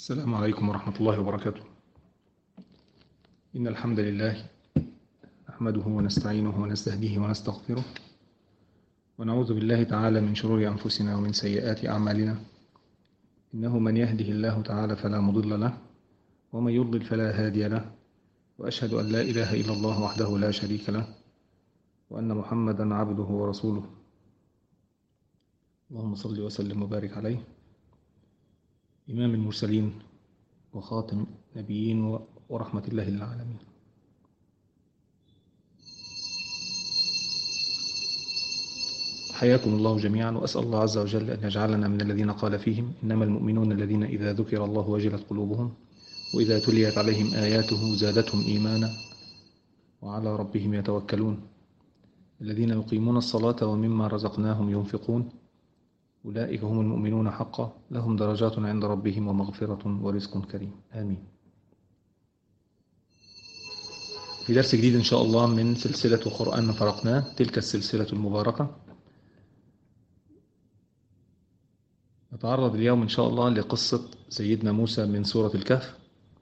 السلام عليكم ورحمة الله وبركاته إن الحمد لله نحمده ونستعينه ونستهديه ونستغفره ونعوذ بالله تعالى من شرور أنفسنا ومن سيئات أعمالنا إنه من يهده الله تعالى فلا مضل له ومن يضلل فلا هادي له وأشهد أن لا إله إلا الله وحده لا شريك له وأن محمدا عبده ورسوله اللهم صل وسلم وبارك عليه إمام المرسلين وخاتم النبيين ورحمة الله للعالمين حياكم الله جميعا وأسأل الله عز وجل أن يجعلنا من الذين قال فيهم إنما المؤمنون الذين إذا ذكر الله وجلت قلوبهم وإذا تليت عليهم آياته زادتهم إيمانا وعلى ربهم يتوكلون الذين يقيمون الصلاة ومما رزقناهم ينفقون أولئك هم المؤمنون حقا لهم درجات عند ربهم ومغفرة ورزق كريم آمين في درس جديد إن شاء الله من سلسلة قرآن فرقناه تلك السلسلة المباركة نتعرض اليوم إن شاء الله لقصة سيدنا موسى من سورة الكهف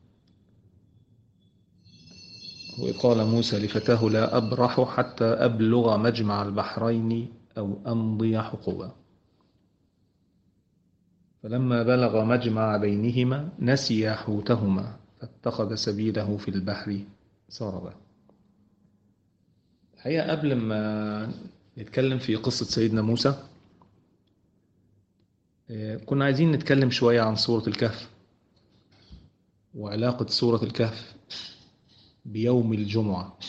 وإذ قال موسى لفتاه لا أبرح حتى أبلغ مجمع البحرين أو أمضي حقوبا فلما بلغ مجمع بينهما نسي حوتهما فاتخذ سبيله في البحر سربا الحقيقة قبل ما نتكلم في قصة سيدنا موسى كنا عايزين نتكلم شوية عن سورة الكهف وعلاقة سورة الكهف بيوم الجمعة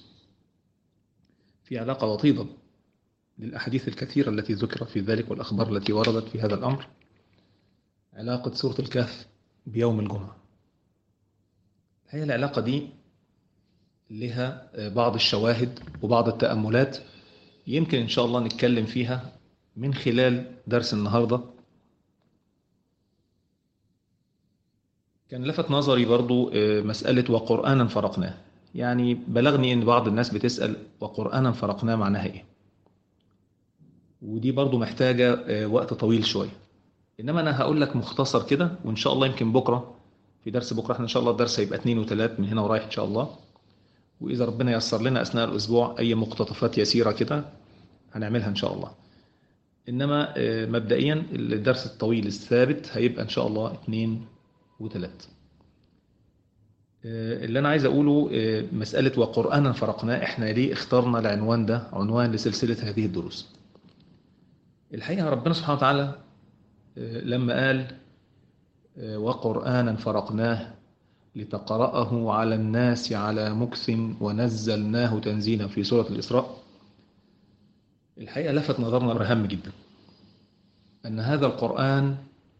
في علاقة وطيدة للأحاديث الكثيرة التي ذكرت في ذلك والأخبار التي وردت في هذا الأمر علاقة سورة الكهف بيوم الجمعة هي العلاقة دي لها بعض الشواهد وبعض التأملات يمكن إن شاء الله نتكلم فيها من خلال درس النهاردة كان لفت نظري برضو مسألة وقرآنا فرقناه يعني بلغني إن بعض الناس بتسأل وقرآنا فرقناه معناها إيه ودي برضو محتاجة وقت طويل شوية انما انا هقول لك مختصر كده وان شاء الله يمكن بكره في درس بكره احنا ان شاء الله الدرس هيبقى اثنين وثلاث من هنا ورايح ان شاء الله واذا ربنا يسر لنا اثناء الاسبوع اي مقتطفات يسيره كده هنعملها ان شاء الله انما مبدئيا الدرس الطويل الثابت هيبقى ان شاء الله اثنين وثلاث اللي انا عايز اقوله مساله وقرانا فرقناه احنا ليه اخترنا العنوان ده عنوان لسلسله هذه الدروس الحقيقه ربنا سبحانه وتعالى لما قال وقرآنا فرقناه لتقرأه على الناس على مكث ونزلناه تنزيلا في سورة الإسراء الحقيقة لفت نظرنا أهم جدا أن هذا القرآن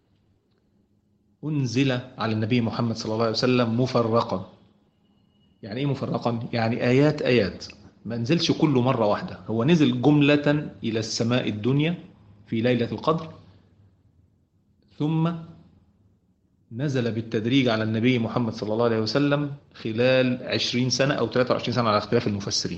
أنزل على النبي محمد صلى الله عليه وسلم مفرقا يعني إيه مفرقا؟ يعني آيات آيات ما نزلش كله مرة واحدة هو نزل جملة إلى السماء الدنيا في ليلة القدر ثم نزل بالتدريج على النبي محمد صلى الله عليه وسلم خلال 20 سنة أو 23 سنة على اختلاف المفسرين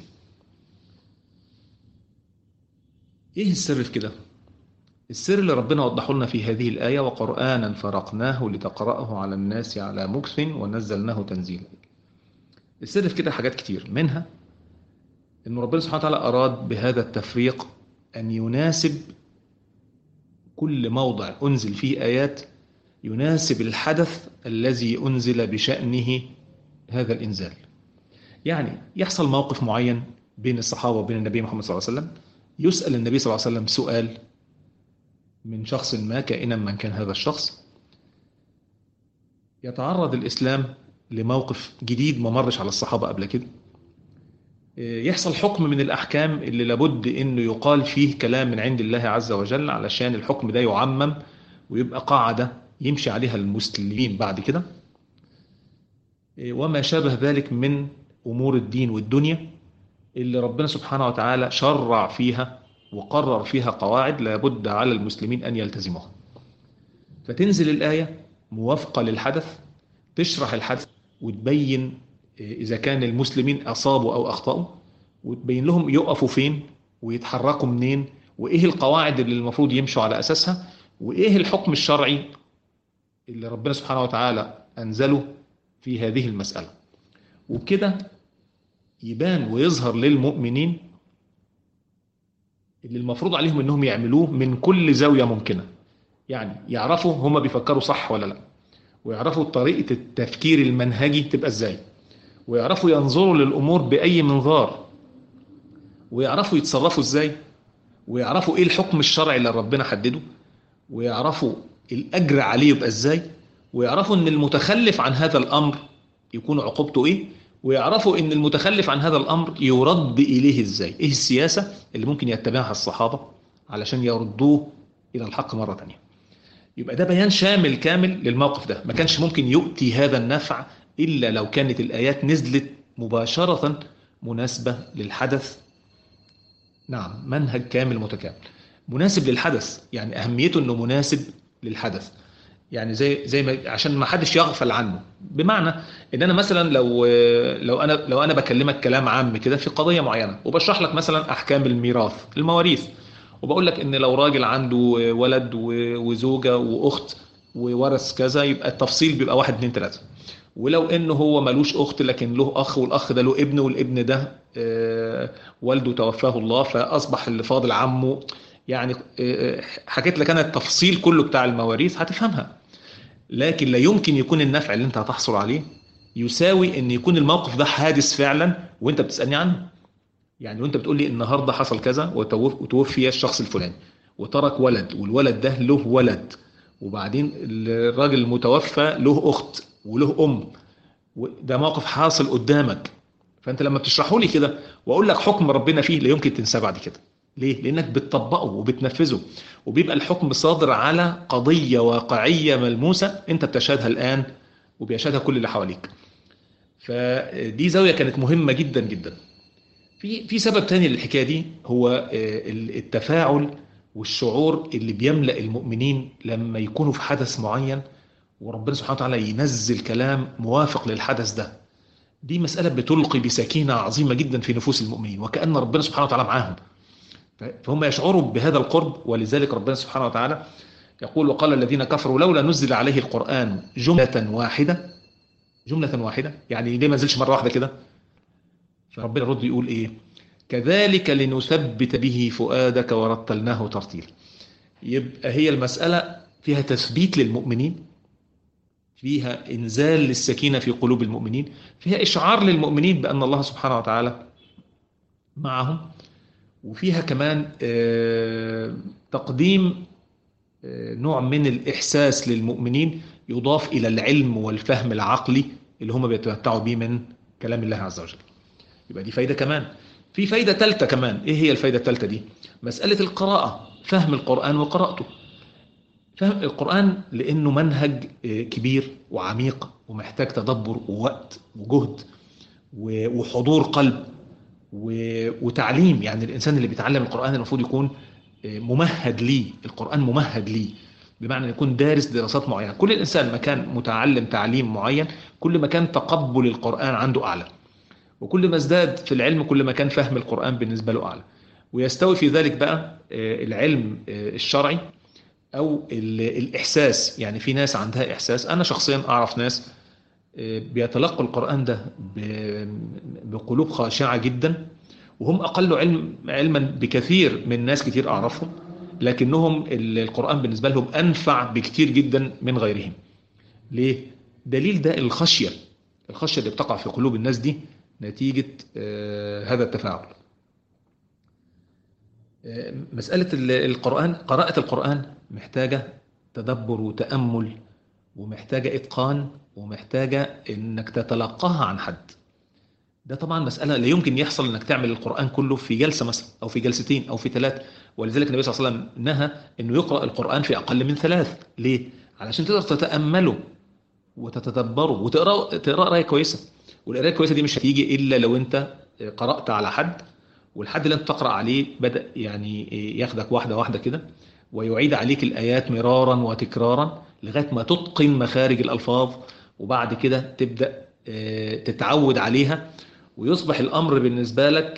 إيه السر في كده؟ السر اللي ربنا وضحه لنا في هذه الآية وقرآنا فرقناه لتقرأه على الناس على مكث ونزلناه تنزيلا السر في كده حاجات كتير منها أن ربنا سبحانه وتعالى أراد بهذا التفريق أن يناسب كل موضع أنزل فيه آيات يناسب الحدث الذي أنزل بشأنه هذا الإنزال يعني يحصل موقف معين بين الصحابة وبين النبي محمد صلى الله عليه وسلم يسأل النبي صلى الله عليه وسلم سؤال من شخص ما كائنا من كان هذا الشخص يتعرض الإسلام لموقف جديد ما مرش على الصحابة قبل كده يحصل حكم من الأحكام اللي لابد أنه يقال فيه كلام من عند الله عز وجل علشان الحكم ده يعمم ويبقى قاعدة يمشي عليها المسلمين بعد كده وما شابه ذلك من أمور الدين والدنيا اللي ربنا سبحانه وتعالى شرع فيها وقرر فيها قواعد لابد على المسلمين أن يلتزموها فتنزل الآية موافقة للحدث تشرح الحدث وتبين إذا كان المسلمين أصابوا أو أخطأوا وتبين لهم يقفوا فين ويتحركوا منين وإيه القواعد اللي المفروض يمشوا على أساسها وإيه الحكم الشرعي اللي ربنا سبحانه وتعالى أنزله في هذه المسألة وبكده يبان ويظهر للمؤمنين اللي المفروض عليهم انهم يعملوه من كل زاوية ممكنة يعني يعرفوا هما بيفكروا صح ولا لا ويعرفوا طريقة التفكير المنهجي تبقى ازاي ويعرفوا ينظروا للأمور بأي منظار ويعرفوا يتصرفوا ازاي ويعرفوا ايه الحكم الشرعي اللي ربنا حدده ويعرفوا الأجر عليه يبقى ازاي ويعرفوا ان المتخلف عن هذا الأمر يكون عقوبته ايه ويعرفوا ان المتخلف عن هذا الامر يرد اليه ازاي ايه السياسه اللي ممكن يتبعها الصحابه علشان يردوه الى الحق مره ثانيه يبقى ده بيان شامل كامل للموقف ده ما كانش ممكن يؤتي هذا النفع الا لو كانت الايات نزلت مباشره مناسبه للحدث نعم منهج كامل متكامل مناسب للحدث يعني اهميته انه مناسب للحدث يعني زي زي ما عشان ما حدش يغفل عنه بمعنى ان انا مثلا لو لو انا لو انا بكلمك كلام عام كده في قضيه معينه وبشرح لك مثلا احكام الميراث المواريث وبقول لك ان لو راجل عنده ولد وزوجه واخت وورث كذا يبقى التفصيل بيبقى واحد اتنين تلاته ولو انه هو ملوش اخت لكن له اخ والاخ ده له ابن والابن ده والده توفاه الله فاصبح اللي فاضل عمه يعني حكيت لك انا التفصيل كله بتاع المواريث هتفهمها لكن لا يمكن يكون النفع اللي انت هتحصل عليه يساوي ان يكون الموقف ده حادث فعلا وانت بتسالني عنه يعني وانت بتقول لي النهارده حصل كذا وتوفي الشخص الفلاني وترك ولد والولد ده له ولد وبعدين الراجل المتوفى له اخت وله ام ده موقف حاصل قدامك فانت لما بتشرحه لي كده واقول لك حكم ربنا فيه لا يمكن تنساه بعد كده ليه؟ لأنك بتطبقه وبتنفذه وبيبقى الحكم صادر على قضية واقعية ملموسة أنت بتشهدها الآن وبيشهدها كل اللي حواليك. فدي زاوية كانت مهمة جدا جدا. في في سبب تاني للحكاية دي هو التفاعل والشعور اللي بيملأ المؤمنين لما يكونوا في حدث معين وربنا سبحانه وتعالى ينزل كلام موافق للحدث ده. دي مسألة بتلقي بسكينة عظيمة جدا في نفوس المؤمنين وكأن ربنا سبحانه وتعالى معاهم. فهم يشعروا بهذا القرب ولذلك ربنا سبحانه وتعالى يقول وقال الذين كفروا لولا نزل عليه القرآن جملة واحدة جملة واحدة يعني ليه ما نزلش مرة واحدة كده فربنا يرد يقول ايه كذلك لنثبت به فؤادك ورتلناه ترتيلا يبقى هي المسألة فيها تثبيت للمؤمنين فيها إنزال للسكينة في قلوب المؤمنين فيها إشعار للمؤمنين بأن الله سبحانه وتعالى معهم وفيها كمان تقديم نوع من الإحساس للمؤمنين يضاف إلى العلم والفهم العقلي اللي هم بيتمتعوا به من كلام الله عز وجل يبقى دي فايدة كمان في فايدة ثالثة كمان إيه هي الفايدة الثالثة دي مسألة القراءة فهم القرآن وقراءته فهم القرآن لأنه منهج كبير وعميق ومحتاج تدبر ووقت وجهد وحضور قلب وتعليم يعني الانسان اللي بيتعلم القران المفروض يكون ممهد ليه القران ممهد ليه بمعنى يكون دارس دراسات معينه كل الانسان ما كان متعلم تعليم معين كل ما كان تقبل القران عنده اعلى وكل ما ازداد في العلم كل ما كان فهم القران بالنسبه له اعلى ويستوي في ذلك بقى العلم الشرعي او الاحساس يعني في ناس عندها احساس انا شخصيا اعرف ناس بيتلقوا القرآن ده بقلوب خاشعة جدا وهم أقل علم علما بكثير من ناس كتير أعرفهم لكنهم القرآن بالنسبة لهم أنفع بكتير جدا من غيرهم ليه؟ دليل ده الخشية الخشية اللي بتقع في قلوب الناس دي نتيجة هذا التفاعل مسألة القرآن قراءة القرآن محتاجة تدبر وتأمل ومحتاجة إتقان ومحتاجة إنك تتلقاها عن حد ده طبعا مسألة لا يمكن يحصل إنك تعمل القرآن كله في جلسة مثلا أو في جلستين أو في ثلاث ولذلك النبي صلى الله عليه وسلم نهى إنه يقرأ القرآن في أقل من ثلاث ليه؟ علشان تقدر تتأمله وتتدبره وتقرأ تقرأ قراية كويسة والقراية الكويسة دي مش هتيجي إلا لو أنت قرأت على حد والحد اللي أنت تقرأ عليه بدأ يعني ياخدك واحدة واحدة كده ويعيد عليك الآيات مرارا وتكرارا لغاية ما تتقن مخارج الألفاظ وبعد كده تبدأ تتعود عليها ويصبح الأمر بالنسبة لك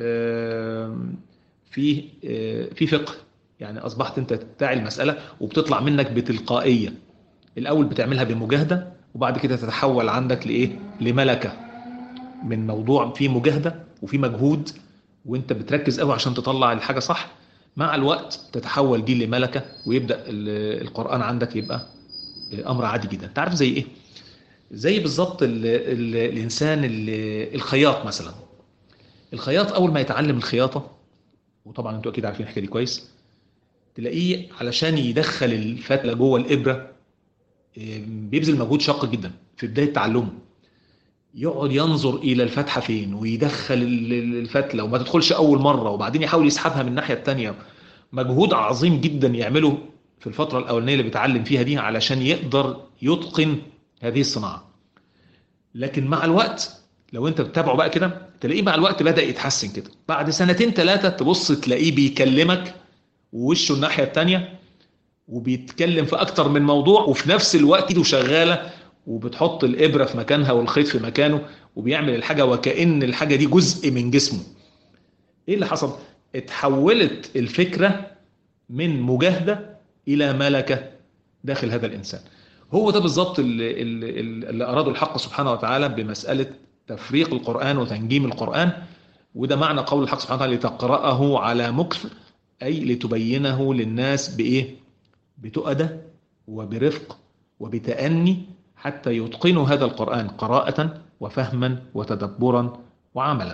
فيه في فقه يعني أصبحت أنت بتاع المسألة وبتطلع منك بتلقائية الاول بتعملها بمجاهده وبعد كده تتحول عندك لايه لملكه من موضوع فيه مجاهده وفيه مجهود وانت بتركز قوي عشان تطلع الحاجه صح مع الوقت تتحول دي لملكه ويبدا القران عندك يبقى امر عادي جدا انت عارف زي ايه زي بالظبط ال- ال- الانسان ال- الخياط مثلا الخياط اول ما يتعلم الخياطه وطبعا انتوا اكيد عارفين الحكايه دي كويس تلاقيه علشان يدخل الفتله جوه الابره إيه، بيبذل مجهود شاق جدا في بدايه تعلمه يقعد ينظر الى الفتحه فين ويدخل ال- ال- الفتله وما تدخلش اول مره وبعدين يحاول يسحبها من الناحيه الثانيه مجهود عظيم جدا يعمله في الفتره الاولانيه اللي بيتعلم فيها دي علشان يقدر يتقن هذه الصناعه لكن مع الوقت لو انت بتتابعه بقى كده تلاقيه مع الوقت بدا يتحسن كده بعد سنتين ثلاثه تبص تلاقيه بيكلمك ووشه الناحيه الثانيه وبيتكلم في اكتر من موضوع وفي نفس الوقت ايده شغاله وبتحط الابره في مكانها والخيط في مكانه وبيعمل الحاجه وكأن الحاجه دي جزء من جسمه ايه اللي حصل اتحولت الفكره من مجاهده الى ملكه داخل هذا الانسان هو ده بالظبط اللي, اللي, اللي اراده الحق سبحانه وتعالى بمساله تفريق القران وتنجيم القران وده معنى قول الحق سبحانه وتعالى لتقراه على مكث اي لتبينه للناس بايه بتؤدة وبرفق وبتأني حتى يتقنوا هذا القرآن قراءة وفهما وتدبرا وعملا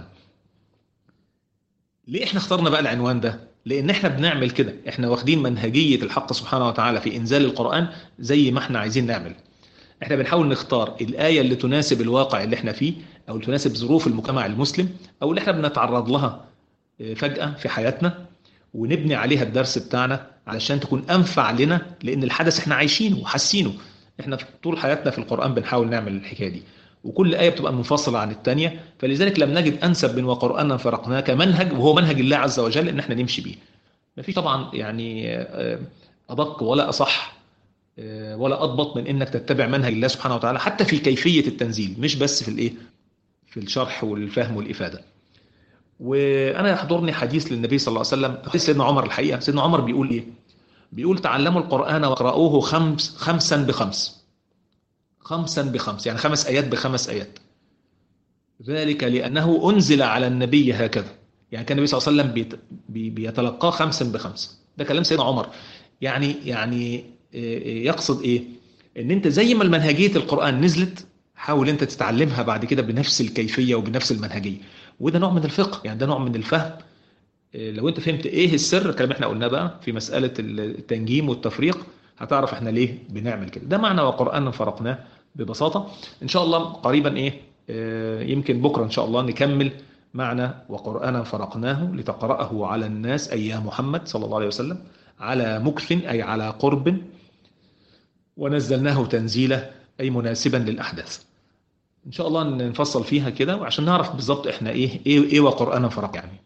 ليه احنا اخترنا بقى العنوان ده لان احنا بنعمل كده احنا واخدين منهجية الحق سبحانه وتعالى في انزال القرآن زي ما احنا عايزين نعمل احنا بنحاول نختار الآية اللي تناسب الواقع اللي احنا فيه او اللي تناسب ظروف المجتمع المسلم او اللي احنا بنتعرض لها فجأة في حياتنا ونبني عليها الدرس بتاعنا علشان تكون انفع لنا لان الحدث احنا عايشينه وحاسينه احنا طول حياتنا في القران بنحاول نعمل الحكايه دي وكل ايه بتبقى منفصله عن الثانيه فلذلك لم نجد انسب من وقرانا فرقناه كمنهج وهو منهج الله عز وجل ان احنا نمشي بيه ما في طبعا يعني ادق ولا اصح ولا اضبط من انك تتبع منهج الله سبحانه وتعالى حتى في كيفيه التنزيل مش بس في الايه في الشرح والفهم والافاده وانا يحضرني حديث للنبي صلى الله عليه وسلم حديث سيدنا عمر الحقيقه سيدنا عمر بيقول ايه بيقول تعلموا القران واقرأوه خمس خمسا بخمس خمسا بخمس يعني خمس ايات بخمس ايات ذلك لانه انزل على النبي هكذا يعني كان النبي صلى الله عليه وسلم بيت بي بيتلقاه خمسا بخمس ده كلام سيدنا عمر يعني يعني يقصد ايه ان انت زي ما المنهجيه القران نزلت حاول انت تتعلمها بعد كده بنفس الكيفيه وبنفس المنهجيه وده نوع من الفقه يعني ده نوع من الفهم لو انت فهمت ايه السر الكلام احنا قلناه بقى في مساله التنجيم والتفريق هتعرف احنا ليه بنعمل كده ده معنى وقرانا فرقناه ببساطه ان شاء الله قريبا ايه اه يمكن بكره ان شاء الله نكمل معنى وقرانا فرقناه لتقراه على الناس اي يا محمد صلى الله عليه وسلم على مكث اي على قرب ونزلناه تنزيلا اي مناسبا للاحداث ان شاء الله نفصل فيها كده وعشان نعرف بالظبط احنا ايه ايه ايه وقرانا فرق يعني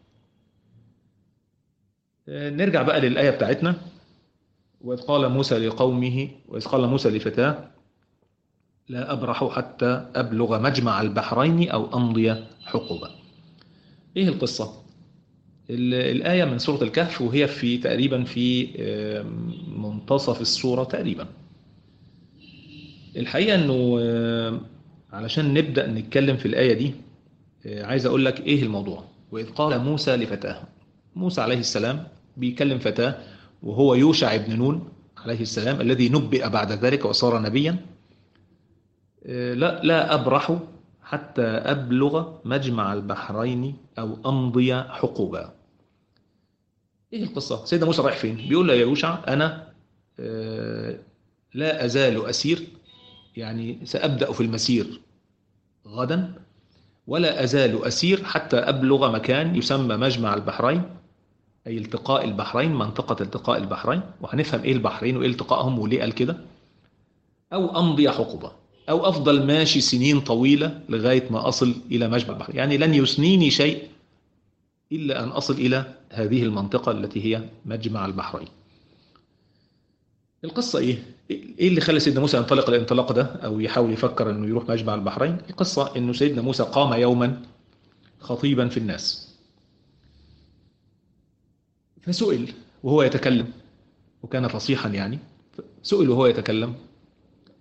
نرجع بقى للايه بتاعتنا واذ قال موسى لقومه واذ قال موسى لفتاه لا ابرح حتى ابلغ مجمع البحرين او امضي حقبا ايه القصه الايه من سوره الكهف وهي في تقريبا في منتصف السوره تقريبا الحقيقه انه علشان نبدأ نتكلم في الآية دي عايز أقول لك إيه الموضوع وإذ قال موسى لفتاه موسى عليه السلام بيكلم فتاه وهو يوشع بن نون عليه السلام الذي نبئ بعد ذلك وصار نبيا لا لا أبرح حتى أبلغ مجمع البحرين أو أمضي حقوبا إيه القصة سيدنا موسى رايح فين بيقول له يا يوشع أنا لا أزال أسير يعني سأبدأ في المسير غدا ولا أزال أسير حتى أبلغ مكان يسمى مجمع البحرين أي التقاء البحرين منطقة التقاء البحرين وهنفهم إيه البحرين وإيه التقائهم وليه قال كده أو أمضي حقبة أو أفضل ماشي سنين طويلة لغاية ما أصل إلى مجمع البحرين يعني لن يسنيني شيء إلا أن أصل إلى هذه المنطقة التي هي مجمع البحرين القصة إيه؟ إيه اللي خلى سيدنا موسى ينطلق الانطلاق ده أو يحاول يفكر إنه يروح مجمع البحرين؟ القصة إنه سيدنا موسى قام يوما خطيبا في الناس فسئل وهو يتكلم وكان فصيحا يعني سئل وهو يتكلم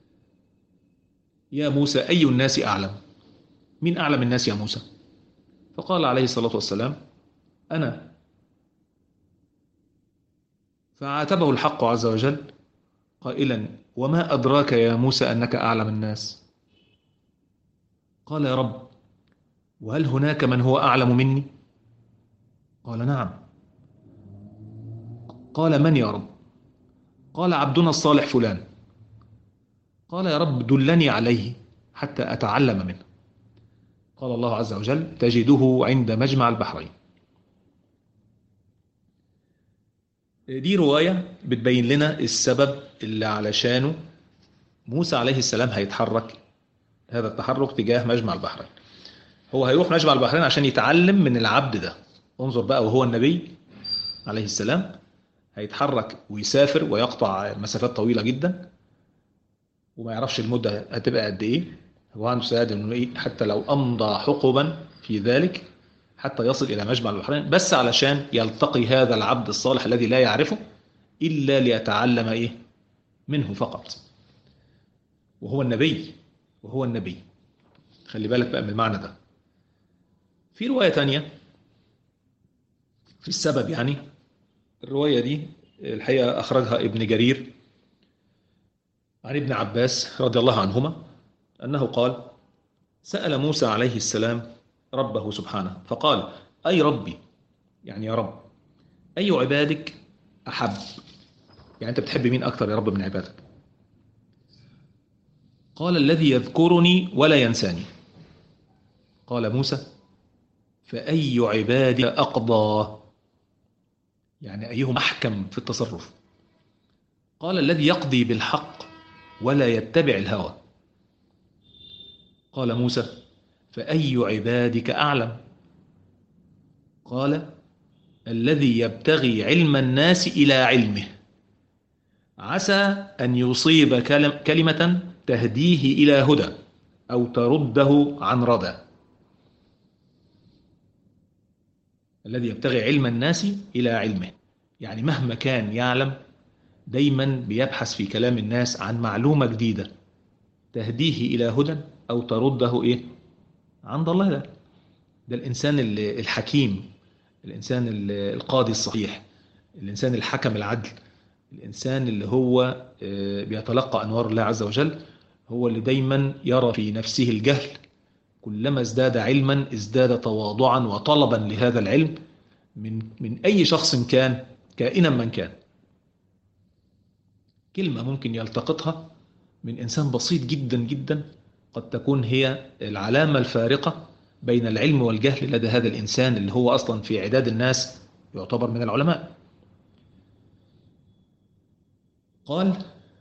يا موسى أي الناس أعلم مين أعلم الناس يا موسى فقال عليه الصلاة والسلام أنا فعاتبه الحق عز وجل قائلا وما أدراك يا موسى أنك أعلم الناس قال يا رب وهل هناك من هو أعلم مني قال نعم قال من يا رب قال عبدنا الصالح فلان قال يا رب دلني عليه حتى أتعلم منه قال الله عز وجل تجده عند مجمع البحرين دي رواية بتبين لنا السبب اللي علشانه موسى عليه السلام هيتحرك هذا التحرك تجاه مجمع البحرين هو هيروح مجمع البحرين عشان يتعلم من العبد ده انظر بقى وهو النبي عليه السلام هيتحرك ويسافر ويقطع مسافات طويلة جدا وما يعرفش المدة هتبقى قد ايه هو عنده سعادة انه ايه حتى لو امضى حقبا في ذلك حتى يصل الى مجمع البحرين بس علشان يلتقي هذا العبد الصالح الذي لا يعرفه الا ليتعلم ايه منه فقط وهو النبي وهو النبي خلي بالك بقى من المعنى ده في رواية تانية في السبب يعني الرواية دي الحقيقة أخرجها ابن جرير عن ابن عباس رضي الله عنهما أنه قال سأل موسى عليه السلام ربه سبحانه فقال أي ربي يعني يا رب أي عبادك أحب يعني أنت بتحب مين أكثر يا رب من عبادك قال الذي يذكرني ولا ينساني قال موسى فأي عبادي أقضى يعني أيهم أحكم في التصرف قال الذي يقضي بالحق ولا يتبع الهوى قال موسى فأي عبادك أعلم قال الذي يبتغي علم الناس إلى علمه عسى أن يصيب كلمة تهديه إلى هدى أو ترده عن ردى الذي يبتغي علم الناس إلى علمه يعني مهما كان يعلم دايما بيبحث في كلام الناس عن معلومة جديدة تهديه إلى هدى أو ترده إيه عند الله ده ده الإنسان الحكيم الإنسان القاضي الصحيح الإنسان الحكم العدل الإنسان اللي هو بيتلقى أنوار الله عز وجل هو اللي دايما يرى في نفسه الجهل كلما ازداد علما ازداد تواضعا وطلبا لهذا العلم من من أي شخص كان كائنا من كان كلمة ممكن يلتقطها من إنسان بسيط جدا جدا قد تكون هي العلامة الفارقة بين العلم والجهل لدى هذا الإنسان اللي هو أصلا في عداد الناس يعتبر من العلماء قال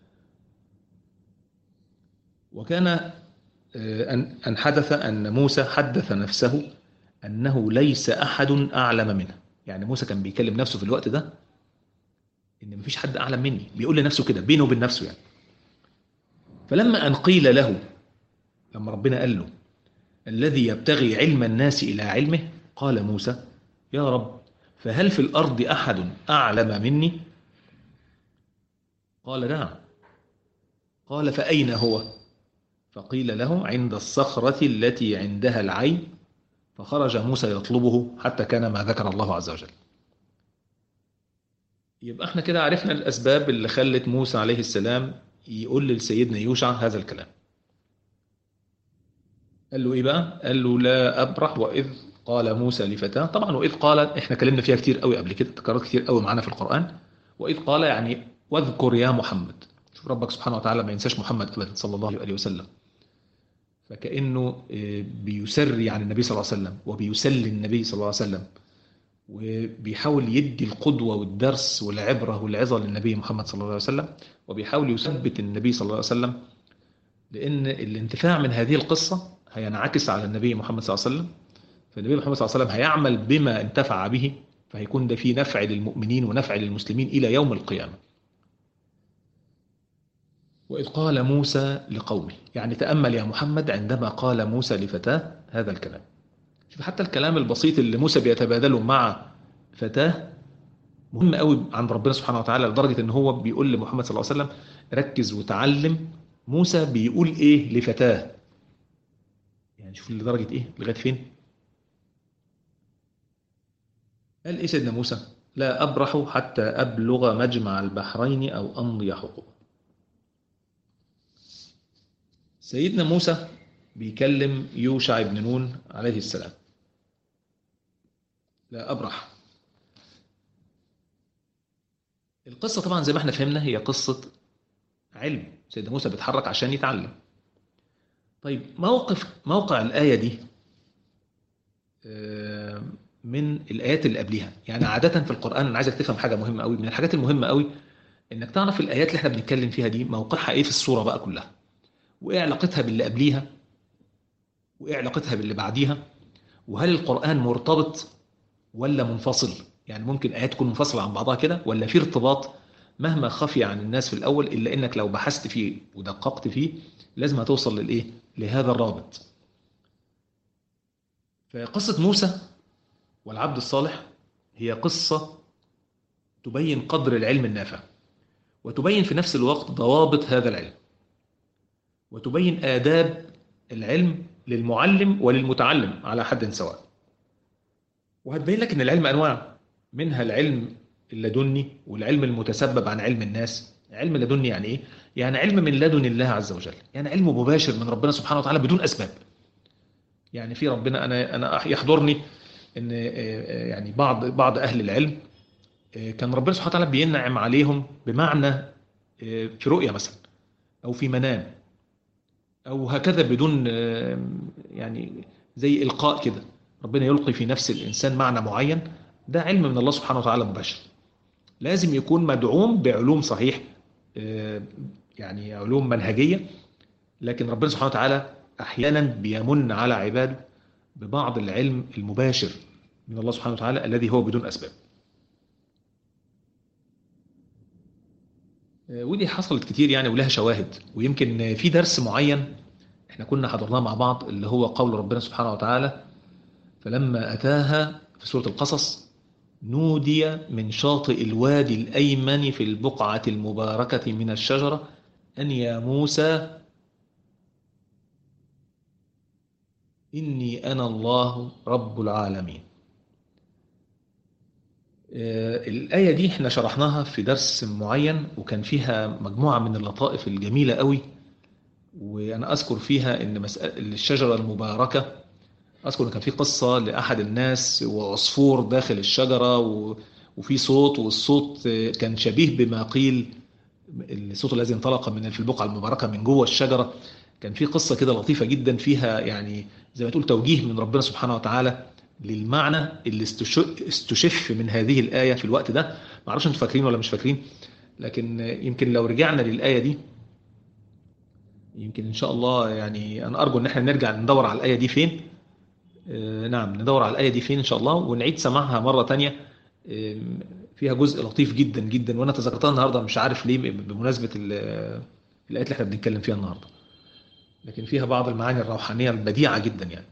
وكان أن حدث أن موسى حدث نفسه أنه ليس أحد أعلم منه يعني موسى كان بيكلم نفسه في الوقت ده إن مفيش حد أعلم مني بيقول لنفسه كده بينه وبين نفسه يعني فلما أن قيل له لما ربنا قال له الذي يبتغي علم الناس إلى علمه قال موسى يا رب فهل في الأرض أحد أعلم مني قال نعم قال فأين هو فقيل له عند الصخرة التي عندها العين فخرج موسى يطلبه حتى كان ما ذكر الله عز وجل يبقى احنا كده عرفنا الأسباب اللي خلت موسى عليه السلام يقول لسيدنا يوشع هذا الكلام قال له ايه بقى قال له لا ابرح واذ قال موسى لفتاه طبعا واذ قال احنا اتكلمنا فيها كتير قوي قبل كده تكررت كتير قوي معانا في القران واذ قال يعني واذكر يا محمد شوف ربك سبحانه وتعالى ما ينساش محمد ابدا صلى الله عليه وسلم فكانه بيسري عن النبي صلى الله عليه وسلم وبيسلي النبي صلى الله عليه وسلم وبيحاول يدي القدوة والدرس والعبرة والعظة للنبي محمد صلى الله عليه وسلم وبيحاول يثبت النبي صلى الله عليه وسلم لأن الانتفاع من هذه القصة هينعكس على النبي محمد صلى الله عليه وسلم فالنبي محمد صلى الله عليه وسلم هيعمل بما انتفع به فهيكون ده فيه نفع للمؤمنين ونفع للمسلمين إلى يوم القيامة وإذ قال موسى لقومه يعني تأمل يا محمد عندما قال موسى لفتاه هذا الكلام شوف حتى الكلام البسيط اللي موسى بيتبادله مع فتاه مهم قوي عند ربنا سبحانه وتعالى لدرجة ان هو بيقول لمحمد صلى الله عليه وسلم ركز وتعلم موسى بيقول ايه لفتاه يعني شوف لدرجة ايه لغاية فين قال ايه سيدنا موسى لا أبرح حتى أبلغ مجمع البحرين أو أمضي حقوق سيدنا موسى بيكلم يوشع بن نون عليه السلام لا أبرح القصة طبعا زي ما احنا فهمنا هي قصة علم سيدنا موسى بيتحرك عشان يتعلم طيب موقف موقع الآية دي من الآيات اللي قبليها يعني عادة في القرآن أنا عايزك تفهم حاجة مهمة قوي من الحاجات المهمة قوي إنك تعرف الآيات اللي احنا بنتكلم فيها دي موقعها إيه في الصورة بقى كلها وإيه علاقتها باللي قبليها وإيه علاقتها باللي بعديها وهل القرآن مرتبط ولا منفصل يعني ممكن آيات تكون منفصلة عن بعضها كده ولا في ارتباط مهما خفي عن الناس في الأول إلا إنك لو بحثت فيه ودققت فيه لازم هتوصل للإيه لهذا الرابط فقصة موسى والعبد الصالح هي قصة تبين قدر العلم النافع وتبين في نفس الوقت ضوابط هذا العلم وتبين آداب العلم للمعلم وللمتعلم على حد سواء وهتبين لك أن العلم أنواع منها العلم اللدني والعلم المتسبب عن علم الناس علم لدني يعني إيه؟ يعني علم من لدن الله عز وجل يعني علم مباشر من ربنا سبحانه وتعالى بدون أسباب يعني في ربنا أنا أنا يحضرني ان يعني بعض بعض اهل العلم كان ربنا سبحانه وتعالى بينعم عليهم بمعنى في رؤيه مثلا او في منام او هكذا بدون يعني زي القاء كده ربنا يلقي في نفس الانسان معنى معين ده علم من الله سبحانه وتعالى مباشر لازم يكون مدعوم بعلوم صحيح يعني علوم منهجيه لكن ربنا سبحانه وتعالى احيانا بيمن على عباده ببعض العلم المباشر من الله سبحانه وتعالى الذي هو بدون أسباب ودي حصلت كتير يعني ولها شواهد ويمكن في درس معين احنا كنا حضرناه مع بعض اللي هو قول ربنا سبحانه وتعالى فلما أتاها في سورة القصص نودي من شاطئ الوادي الأيمن في البقعة المباركة من الشجرة أن يا موسى إني أنا الله رب العالمين الآية دي احنا شرحناها في درس معين وكان فيها مجموعة من اللطائف الجميلة قوي وأنا أذكر فيها إن مسألة الشجرة المباركة أذكر إن كان في قصة لأحد الناس وعصفور داخل الشجرة وفي صوت والصوت كان شبيه بما قيل الصوت الذي انطلق من في البقعة المباركة من جوه الشجرة كان في قصة كده لطيفة جدا فيها يعني زي ما تقول توجيه من ربنا سبحانه وتعالى للمعنى اللي استشف من هذه الآية في الوقت ده ما اعرفش انتوا فاكرين ولا مش فاكرين لكن يمكن لو رجعنا للآية دي يمكن إن شاء الله يعني أنا أرجو إن احنا نرجع ندور على الآية دي فين آه نعم ندور على الآية دي فين إن شاء الله ونعيد سماعها مرة تانية آه فيها جزء لطيف جدا جدا وأنا تذكرتها النهاردة مش عارف ليه بمناسبة الآيات اللي احنا بنتكلم فيها النهاردة لكن فيها بعض المعاني الروحانية البديعة جدا يعني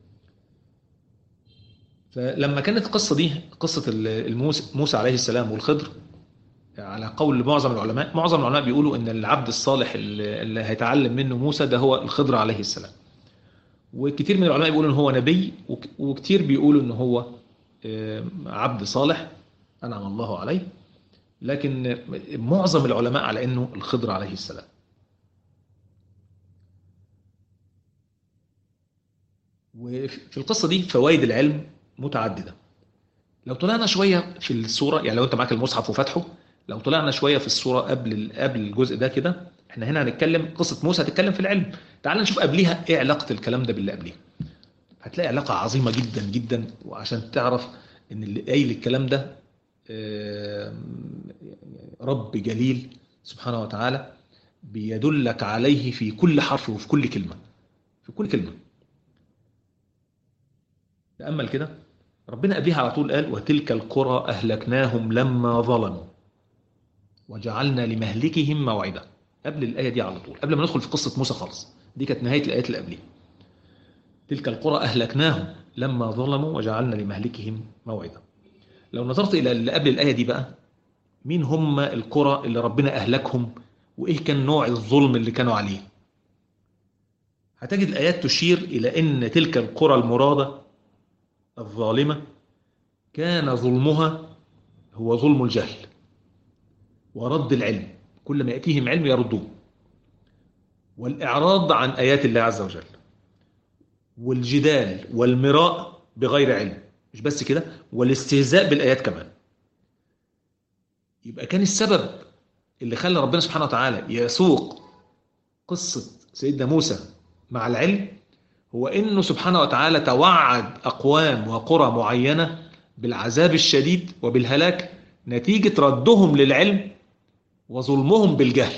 فلما كانت القصة دي قصة الموسى موسى عليه السلام والخضر على قول معظم العلماء معظم العلماء بيقولوا ان العبد الصالح اللي هيتعلم منه موسى ده هو الخضر عليه السلام وكتير من العلماء بيقولوا ان هو نبي وكتير بيقولوا ان هو عبد صالح انعم الله عليه لكن معظم العلماء على انه الخضر عليه السلام وفي القصة دي فوائد العلم متعددة لو طلعنا شوية في الصورة يعني لو انت معاك المصحف وفتحه لو طلعنا شوية في الصورة قبل قبل الجزء ده كده احنا هنا هنتكلم قصة موسى هتتكلم في العلم تعال نشوف قبليها ايه علاقة الكلام ده باللي قبليها هتلاقي علاقة عظيمة جدا جدا وعشان تعرف ان اللي قايل الكلام ده رب جليل سبحانه وتعالى بيدلك عليه في كل حرف وفي كل كلمة في كل كلمة تأمل كده ربنا قبلها على طول قال وتلك القرى أهلكناهم لما ظلموا وجعلنا لمهلكهم موعدا قبل الآية دي على طول قبل ما ندخل في قصة موسى خالص دي كانت نهاية الآيات اللي قبلها تلك القرى أهلكناهم لما ظلموا وجعلنا لمهلكهم موعدا لو نظرت إلى اللي قبل الآية دي بقى مين هم القرى اللي ربنا أهلكهم وإيه كان نوع الظلم اللي كانوا عليه هتجد الآيات تشير إلى أن تلك القرى المرادة الظالمة كان ظلمها هو ظلم الجهل ورد العلم كل ما يأتيهم علم يردوه والإعراض عن آيات الله عز وجل والجدال والمراء بغير علم مش بس كده والاستهزاء بالآيات كمان يبقى كان السبب اللي خلى ربنا سبحانه وتعالى يسوق قصة سيدنا موسى مع العلم هو انه سبحانه وتعالى توعد اقوام وقرى معينه بالعذاب الشديد وبالهلاك نتيجه ردهم للعلم وظلمهم بالجهل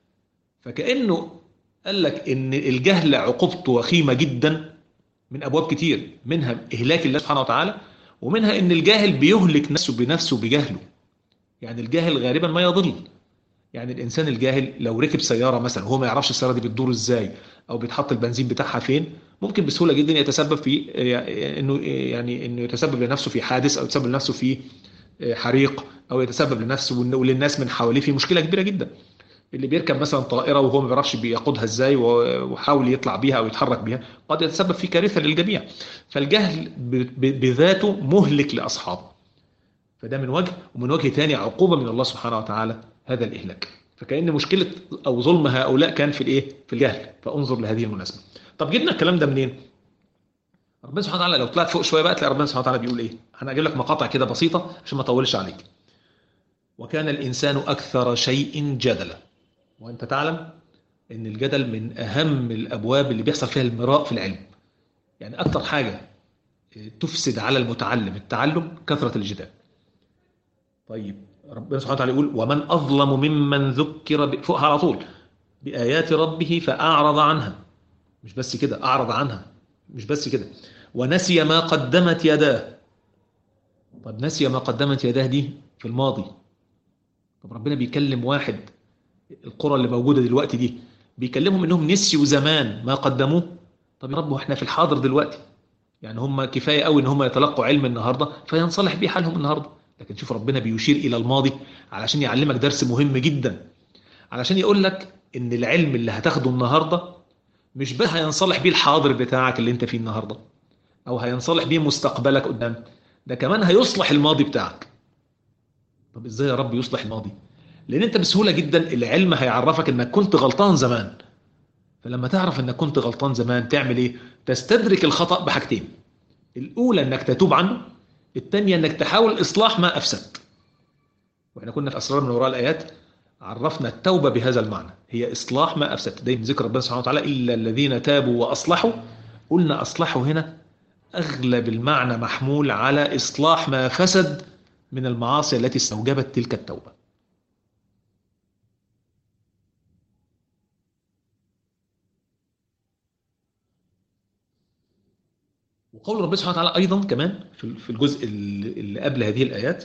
فكانه قال لك ان الجهل عقوبته وخيمه جدا من ابواب كتير منها اهلاك الله سبحانه وتعالى ومنها ان الجاهل بيهلك نفسه بنفسه بجهله يعني الجاهل غالبا ما يضل يعني الانسان الجاهل لو ركب سياره مثلا وهو ما يعرفش السياره دي بتدور ازاي او بيتحط البنزين بتاعها فين ممكن بسهوله جدا يتسبب في انه يعني انه يتسبب لنفسه في حادث او يتسبب لنفسه في حريق او يتسبب لنفسه وللناس من حواليه في مشكله كبيره جدا اللي بيركب مثلا طائره وهو ما بيعرفش بيقودها ازاي وحاول يطلع بيها او يتحرك بيها قد يتسبب في كارثه للجميع فالجهل بذاته مهلك لاصحابه فده من وجه ومن وجه ثاني عقوبه من الله سبحانه وتعالى هذا الاهلاك فكأن مشكلة أو ظلم هؤلاء كان في الإيه؟ في الجهل فانظر لهذه المناسبة طب جبنا الكلام ده منين؟ ربنا سبحانه وتعالى لو طلعت فوق شوية بقى تلاقي ربنا سبحانه وتعالى بيقول إيه؟ أنا أجيب لك مقاطع كده بسيطة عشان ما أطولش عليك وكان الإنسان أكثر شيء جدلا وأنت تعلم إن الجدل من أهم الأبواب اللي بيحصل فيها المراء في العلم يعني أكثر حاجة تفسد على المتعلم التعلم كثرة الجدال طيب ربنا سبحانه وتعالى يقول ومن أظلم ممن ذكر فوقها على طول بآيات ربه فأعرض عنها مش بس كده أعرض عنها مش بس كده ونسي ما قدمت يداه طب نسي ما قدمت يداه دي في الماضي طب ربنا بيكلم واحد القرى اللي موجودة دلوقتي دي بيكلمهم انهم نسيوا زمان ما قدموه طب يا رب واحنا في الحاضر دلوقتي يعني هم كفاية قوي ان هم يتلقوا علم النهاردة فينصلح بيه حالهم النهارده لكن شوف ربنا بيشير إلى الماضي علشان يعلمك درس مهم جدا علشان يقول لك إن العلم اللي هتاخده النهاردة مش بس هينصلح بيه الحاضر بتاعك اللي انت فيه النهاردة أو هينصلح بيه مستقبلك قدام ده كمان هيصلح الماضي بتاعك طب إزاي يا رب يصلح الماضي لأن انت بسهولة جدا العلم هيعرفك إنك كنت غلطان زمان فلما تعرف إنك كنت غلطان زمان تعمل إيه تستدرك الخطأ بحاجتين الأولى إنك تتوب عنه الثانية انك تحاول اصلاح ما افسد واحنا كنا في اسرار من وراء الايات عرفنا التوبة بهذا المعنى هي اصلاح ما افسد دايما ذكر ربنا سبحانه وتعالى الا الذين تابوا واصلحوا قلنا اصلحوا هنا اغلب المعنى محمول على اصلاح ما فسد من المعاصي التي استوجبت تلك التوبة وقول ربنا سبحانه وتعالى أيضا كمان في الجزء اللي قبل هذه الآيات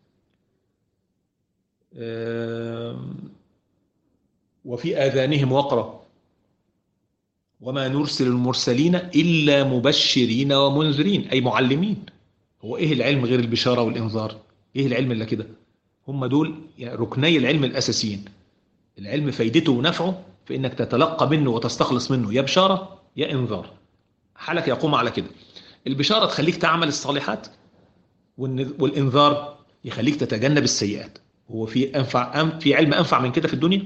وفي آذانهم وقرا وما نرسل المرسلين إلا مبشرين ومنذرين أي معلمين هو إيه العلم غير البشارة والإنذار إيه العلم إلا كده هم دول يعني ركني العلم الأساسيين العلم فايدته ونفعه في إنك تتلقى منه وتستخلص منه يا بشارة يا إنذار حالك يقوم على كده البشارة تخليك تعمل الصالحات والإنذار يخليك تتجنب السيئات هو في أنفع أم في علم أنفع من كده في الدنيا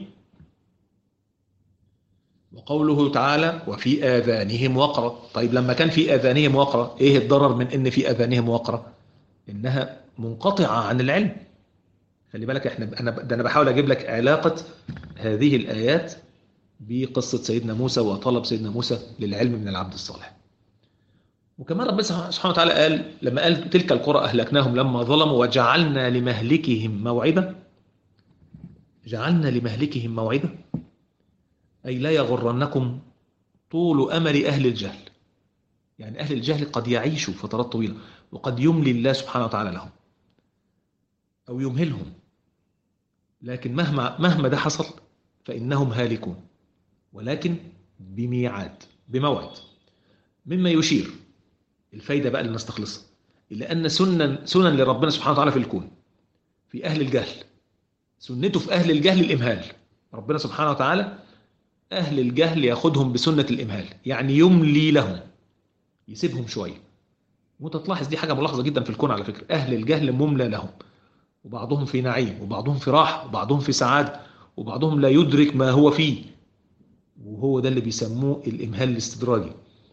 وقوله تعالى وفي آذانهم وقرا طيب لما كان في آذانهم وقرا إيه الضرر من إن في آذانهم وقرا إنها منقطعة عن العلم خلي بالك احنا انا ده انا بحاول اجيب لك علاقه هذه الايات بقصه سيدنا موسى وطلب سيدنا موسى للعلم من العبد الصالح وكمان ربنا سبحانه وتعالى قال لما قال تلك القرى أهلكناهم لما ظلموا وجعلنا لمهلكهم موعدا جعلنا لمهلكهم موعدا أي لا يغرنكم طول أمل أهل الجهل يعني أهل الجهل قد يعيشوا فترات طويلة وقد يملي الله سبحانه وتعالى لهم أو يمهلهم لكن مهما مهما ده حصل فإنهم هالكون ولكن بميعاد بموعد مما يشير الفايدة بقى اللي نستخلصها إلى أن سنن سنن لربنا سبحانه وتعالى في الكون في أهل الجهل سنته في أهل الجهل الإمهال ربنا سبحانه وتعالى أهل الجهل ياخدهم بسنة الإمهال يعني يملي لهم يسيبهم شوية وانت تلاحظ دي حاجة ملاحظة جدا في الكون على فكرة أهل الجهل مملى لهم وبعضهم في نعيم وبعضهم في راحة وبعضهم في سعادة وبعضهم لا يدرك ما هو فيه وهو ده اللي بيسموه الإمهال الاستدراجي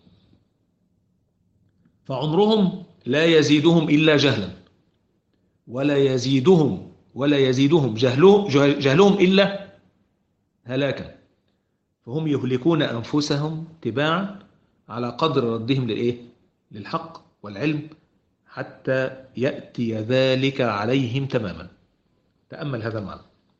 فعمرهم لا يزيدهم إلا جهلا ولا يزيدهم ولا يزيدهم جهلهم, جهلهم إلا هلاكا فهم يهلكون أنفسهم تباعا على قدر ردهم للإيه؟ للحق والعلم حتى يأتي ذلك عليهم تماما تأمل هذا المعنى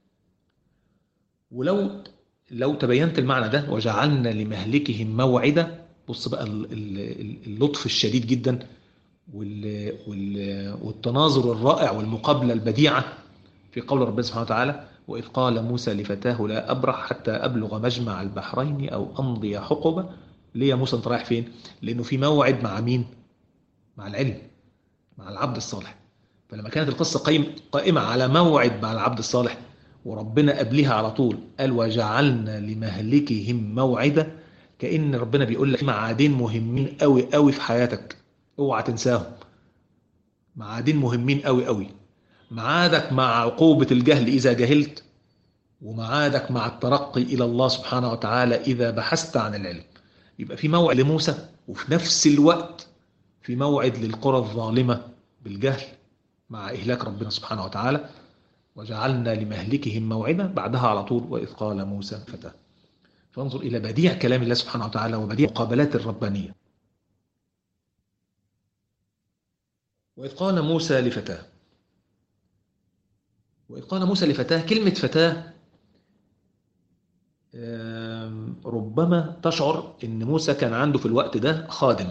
ولو لو تبينت المعنى ده وجعلنا لمهلكهم موعدا بص بقى اللطف الشديد جدا والتناظر الرائع والمقابلة البديعة في قول ربنا سبحانه وتعالى وإذ قال موسى لفتاه لا أبرح حتى أبلغ مجمع البحرين أو أمضي حقبة ليه يا موسى أنت رايح فين؟ لأنه في موعد مع مين؟ مع العلم مع العبد الصالح فلما كانت القصة قيم قائمة على موعد مع العبد الصالح وربنا قبلها على طول قال وجعلنا لمهلكهم موعدا كأن ربنا بيقول لك معادين مهمين قوي قوي في حياتك اوعى تنساهم معادين مهمين قوي قوي معادك مع عقوبة الجهل إذا جهلت ومعادك مع الترقي إلى الله سبحانه وتعالى إذا بحثت عن العلم يبقى في موعد لموسى وفي نفس الوقت في موعد للقرى الظالمة بالجهل مع إهلاك ربنا سبحانه وتعالى وجعلنا لمهلكهم موعدا بعدها على طول وإذ قال موسى فتاه فانظر إلى بديع كلام الله سبحانه وتعالى وبديع مقابلات الربانية وإذ قال موسى لفتاه وإذ قال موسى لفتاه كلمة فتاه ربما تشعر ان موسى كان عنده في الوقت ده خادم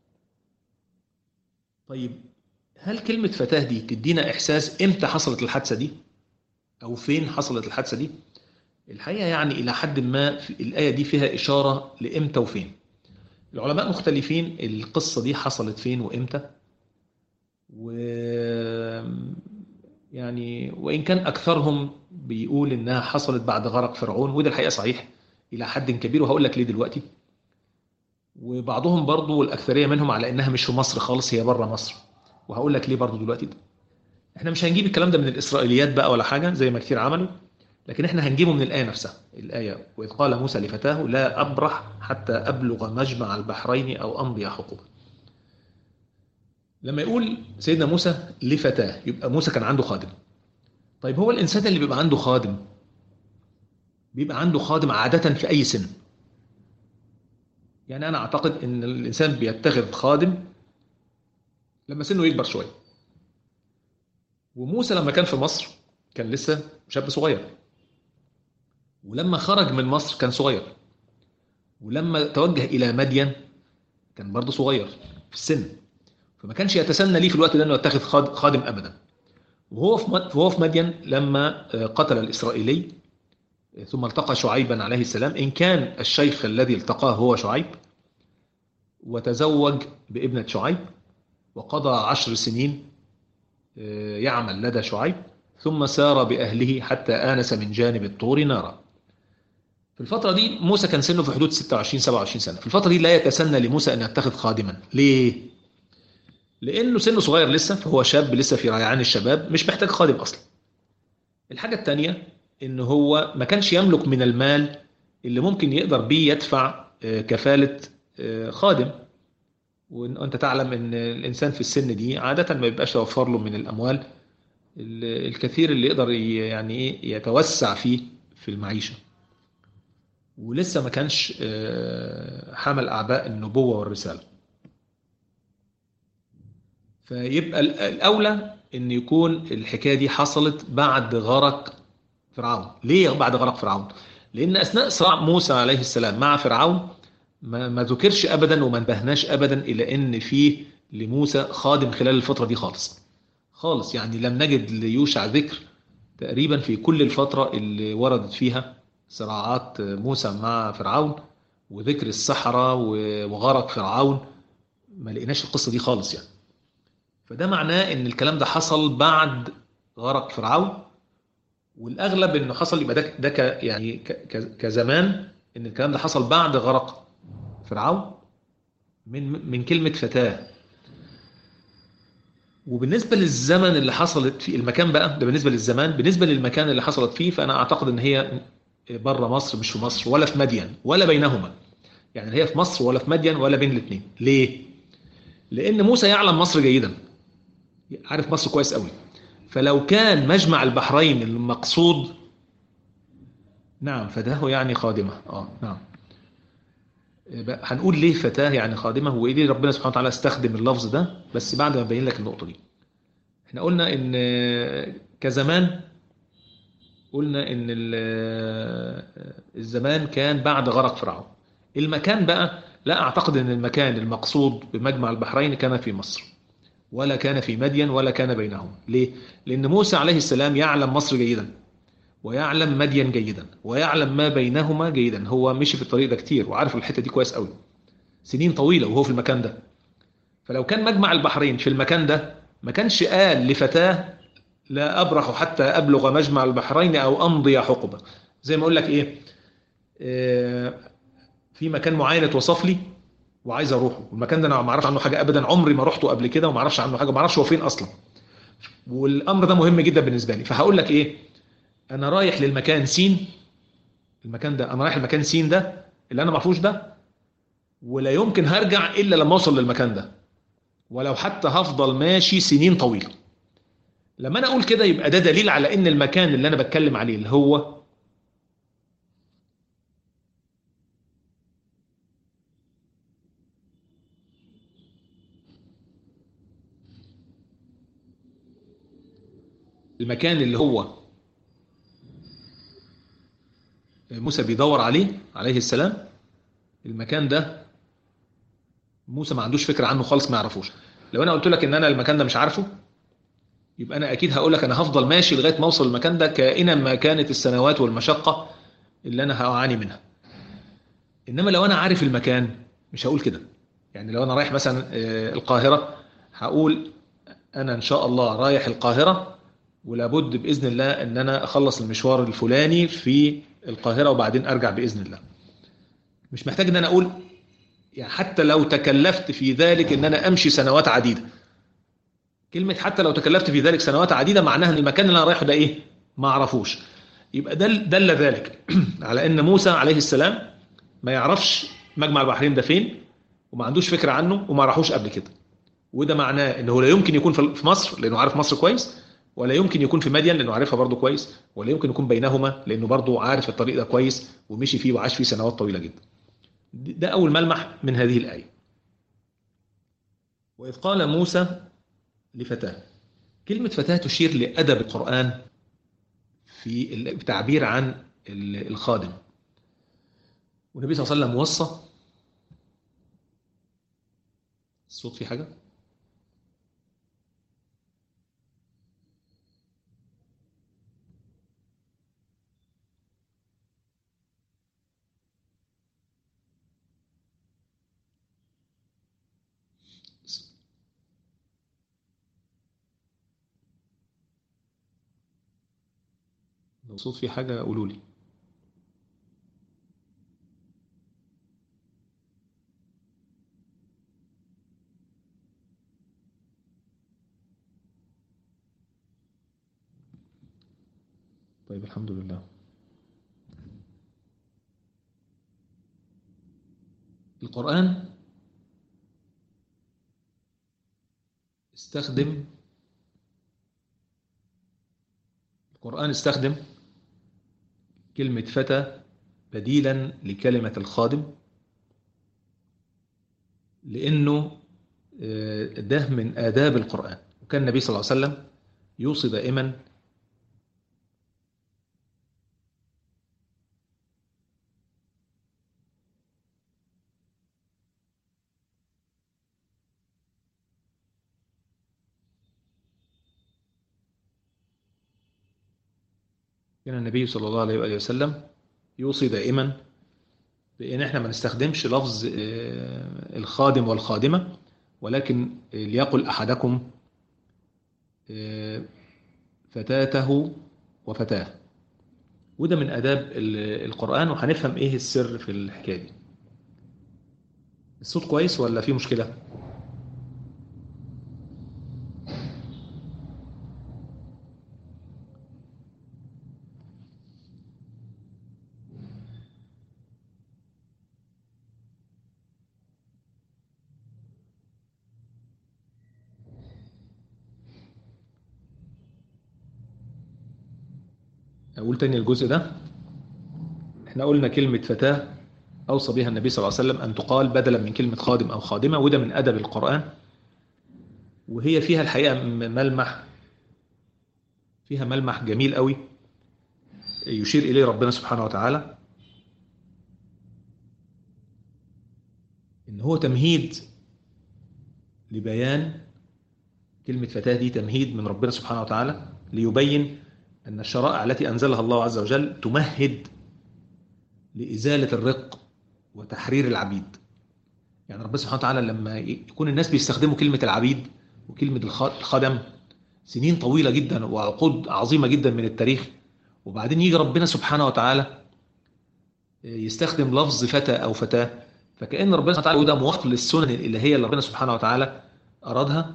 طيب هل كلمة فتاة دي تدينا إحساس إمتى حصلت الحادثة دي أو فين حصلت الحادثة دي الحقيقة يعني إلى حد ما في الآية دي فيها إشارة لإمتى وفين العلماء مختلفين القصة دي حصلت فين وإمتى و يعني وإن كان أكثرهم بيقول إنها حصلت بعد غرق فرعون وده الحقيقة صحيح إلى حد كبير وهقول لك ليه دلوقتي وبعضهم برضو والأكثرية منهم على إنها مش في مصر خالص هي بره مصر وهقول لك ليه برضو دلوقتي ده. احنا مش هنجيب الكلام ده من الإسرائيليات بقى ولا حاجة زي ما كتير عملوا لكن احنا هنجيبه من الآية نفسها الآية وإذ قال موسى لفتاه لا أبرح حتى أبلغ مجمع البحرين أو أمضي حقوبا لما يقول سيدنا موسى لفتاه يبقى موسى كان عنده خادم طيب هو الإنسان اللي بيبقى عنده خادم بيبقى عنده خادم عادة في أي سن يعني أنا أعتقد إن الإنسان بيتخذ خادم لما سنه يكبر شوية وموسى لما كان في مصر كان لسه شاب صغير ولما خرج من مصر كان صغير ولما توجه إلى مدين كان برضه صغير في السن فما كانش يتسنى ليه في الوقت ده انه يتخذ خادم ابدا وهو في وهو في مدين لما قتل الاسرائيلي ثم التقى شعيبا عليه السلام ان كان الشيخ الذي التقاه هو شعيب وتزوج بابنه شعيب وقضى عشر سنين يعمل لدى شعيب ثم سار باهله حتى انس من جانب الطور نارا في الفترة دي موسى كان سنه في حدود 26 27 سنة في الفترة دي لا يتسنى لموسى أن يتخذ خادما ليه؟ لانه سنه صغير لسه فهو شاب لسه في ريعان الشباب مش محتاج خادم اصلا الحاجه الثانيه ان هو ما كانش يملك من المال اللي ممكن يقدر بيه يدفع كفاله خادم وانت تعلم ان الانسان في السن دي عاده ما بيبقاش توفر له من الاموال الكثير اللي يقدر يعني ايه يتوسع فيه في المعيشه ولسه ما كانش حمل اعباء النبوه والرساله فيبقى الأولى أن يكون الحكاية دي حصلت بعد غرق فرعون ليه بعد غرق فرعون لأن أثناء صراع موسى عليه السلام مع فرعون ما, ما ذكرش أبدا وما انبهناش أبدا إلى أن فيه لموسى خادم خلال الفترة دي خالص خالص يعني لم نجد ليوشع ذكر تقريبا في كل الفترة اللي وردت فيها صراعات موسى مع فرعون وذكر السحرة وغرق فرعون ما لقيناش القصة دي خالص يعني فده معناه ان الكلام ده حصل بعد غرق فرعون والاغلب انه حصل يبقى ده ده ك يعني ك ك- كزمان ان الكلام ده حصل بعد غرق فرعون من من كلمه فتاه وبالنسبه للزمن اللي حصلت فيه المكان بقى ده بالنسبه للزمان بالنسبه للمكان اللي حصلت فيه فانا اعتقد ان هي بره مصر مش في مصر ولا في مدين ولا بينهما يعني هي في مصر ولا في مدين ولا بين الاثنين ليه لان موسى يعلم مصر جيدا عارف مصر كويس قوي فلو كان مجمع البحرين المقصود نعم فتاه يعني خادمة اه نعم بقى هنقول ليه فتاه يعني خادمة وايه ليه ربنا سبحانه وتعالى استخدم اللفظ ده بس بعد ما ابين لك النقطة دي احنا قلنا ان كزمان قلنا ان ال- الزمان كان بعد غرق فرعون المكان بقى لا اعتقد ان المكان المقصود بمجمع البحرين كان في مصر ولا كان في مدين ولا كان بينهم ليه؟ لأن موسى عليه السلام يعلم مصر جيدا ويعلم مدين جيدا ويعلم ما بينهما جيدا هو مشي في الطريق ده كتير وعارف الحتة دي كويس قوي سنين طويلة وهو في المكان ده فلو كان مجمع البحرين في المكان ده ما كانش قال لفتاه لا أبرح حتى أبلغ مجمع البحرين أو أمضي حقبة زي ما أقول لك إيه آه، في مكان معين اتوصف لي وعايز اروحه والمكان ده انا ما اعرفش عنه حاجه ابدا عمري ما رحته قبل كده وما اعرفش عنه حاجه ما اعرفش هو فين اصلا والامر ده مهم جدا بالنسبه لي فهقول لك ايه انا رايح للمكان سين المكان ده انا رايح المكان سين ده اللي انا ما اعرفوش ده ولا يمكن هرجع الا لما اوصل للمكان ده ولو حتى هفضل ماشي سنين طويله لما انا اقول كده يبقى ده دليل على ان المكان اللي انا بتكلم عليه اللي هو المكان اللي هو موسى بيدور عليه عليه السلام المكان ده موسى ما عندوش فكرة عنه خالص ما يعرفوش لو انا قلت لك ان انا المكان ده مش عارفه يبقى انا اكيد هقول لك انا هفضل ماشي لغايه ما اوصل المكان ده كائنا ما كانت السنوات والمشقه اللي انا هعاني منها انما لو انا عارف المكان مش هقول كده يعني لو انا رايح مثلا آه، القاهره هقول انا ان شاء الله رايح القاهره ولابد باذن الله ان انا اخلص المشوار الفلاني في القاهره وبعدين ارجع باذن الله مش محتاج ان انا اقول يعني حتى لو تكلفت في ذلك ان انا امشي سنوات عديده كلمه حتى لو تكلفت في ذلك سنوات عديده معناها ان المكان اللي انا رايحه ده ايه ما اعرفوش يبقى دل دل ذلك على ان موسى عليه السلام ما يعرفش مجمع البحرين ده فين وما عندوش فكره عنه وما راحوش قبل كده وده معناه انه لا يمكن يكون في مصر لانه عارف مصر كويس ولا يمكن يكون في مدين لانه عارفها برضه كويس ولا يمكن يكون بينهما لانه برضه عارف الطريق ده كويس ومشي فيه وعاش فيه سنوات طويله جدا ده اول ملمح من هذه الايه واذ قال موسى لفتاه كلمه فتاه تشير لادب القران في التعبير عن الخادم والنبي صلى الله عليه وسلم وصى الصوت في حاجه لو صوت في حاجة قولوا لي طيب الحمد لله القرآن استخدم القرآن استخدم كلمة فتى بديلا لكلمة الخادم لأنه ده من آداب القرآن وكان النبي صلى الله عليه وسلم يوصي دائما كان النبي صلى الله عليه وآله وسلم يوصي دائما بأن احنا ما نستخدمش لفظ الخادم والخادمة ولكن ليقل أحدكم فتاته وفتاه وده من آداب القرآن وهنفهم إيه السر في الحكاية دي الصوت كويس ولا في مشكلة؟ أقول تاني الجزء ده احنا قلنا كلمة فتاة أوصى بها النبي صلى الله عليه وسلم أن تقال بدلا من كلمة خادم أو خادمة وده من أدب القرآن وهي فيها الحقيقة ملمح فيها ملمح جميل قوي يشير إليه ربنا سبحانه وتعالى إن هو تمهيد لبيان كلمة فتاة دي تمهيد من ربنا سبحانه وتعالى ليبين أن الشرائع التي أنزلها الله عز وجل تمهد لإزالة الرق وتحرير العبيد يعني ربنا سبحانه وتعالى لما يكون الناس بيستخدموا كلمة العبيد وكلمة الخدم سنين طويلة جدا وعقود عظيمة جدا من التاريخ وبعدين يجي ربنا سبحانه وتعالى يستخدم لفظ فتى أو فتاة فكأن ربنا سبحانه وتعالى وده موافق للسنن الإلهية اللي ربنا سبحانه وتعالى أرادها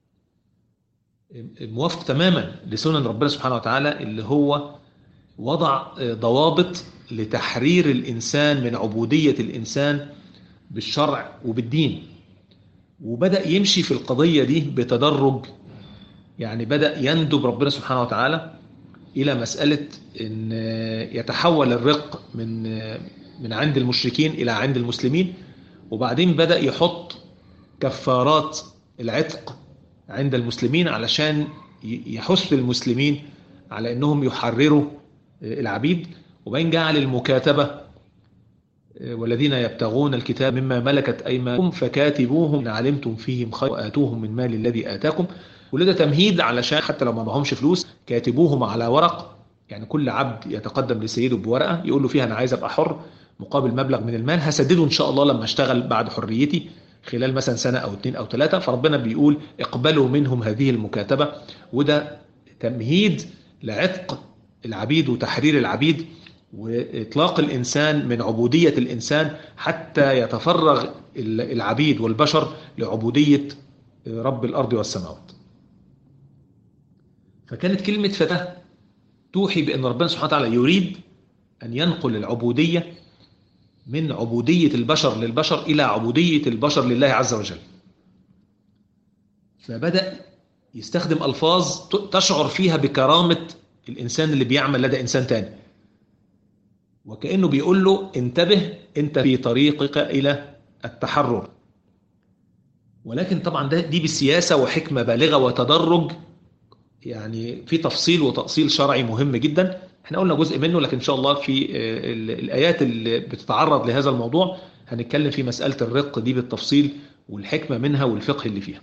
موافق تماما لسنن ربنا سبحانه وتعالى اللي هو وضع ضوابط لتحرير الإنسان من عبودية الإنسان بالشرع وبالدين وبدأ يمشي في القضية دي بتدرج يعني بدأ يندب ربنا سبحانه وتعالى إلى مسألة أن يتحول الرق من من عند المشركين إلى عند المسلمين وبعدين بدأ يحط كفارات العتق عند المسلمين علشان يحث المسلمين على أنهم يحرروا العبيد وبين جعل المكاتبة والذين يبتغون الكتاب مما ملكت أيمانكم فكاتبوهم إن علمتم فيهم خير وآتوهم من مال الذي آتاكم وده تمهيد علشان حتى لو ما معهمش فلوس كاتبوهم على ورق يعني كل عبد يتقدم لسيده بورقة يقول له فيها أنا عايز أبقى حر مقابل مبلغ من المال هسدده إن شاء الله لما أشتغل بعد حريتي خلال مثلا سنة أو اتنين أو ثلاثة فربنا بيقول اقبلوا منهم هذه المكاتبة وده تمهيد لعتق العبيد وتحرير العبيد وإطلاق الإنسان من عبودية الإنسان حتى يتفرغ العبيد والبشر لعبودية رب الأرض والسماوات فكانت كلمة فتاة توحي بأن ربنا سبحانه وتعالى يريد أن ينقل العبودية من عبودية البشر للبشر إلى عبودية البشر لله عز وجل فبدأ يستخدم ألفاظ تشعر فيها بكرامة الإنسان اللي بيعمل لدى إنسان تاني وكأنه بيقول له انتبه أنت في طريقك إلى التحرر ولكن طبعا ده دي بسياسة وحكمة بالغة وتدرج يعني في تفصيل وتأصيل شرعي مهم جدا احنا قلنا جزء منه لكن ان شاء الله في الايات اللي بتتعرض لهذا الموضوع هنتكلم في مسألة الرق دي بالتفصيل والحكمة منها والفقه اللي فيها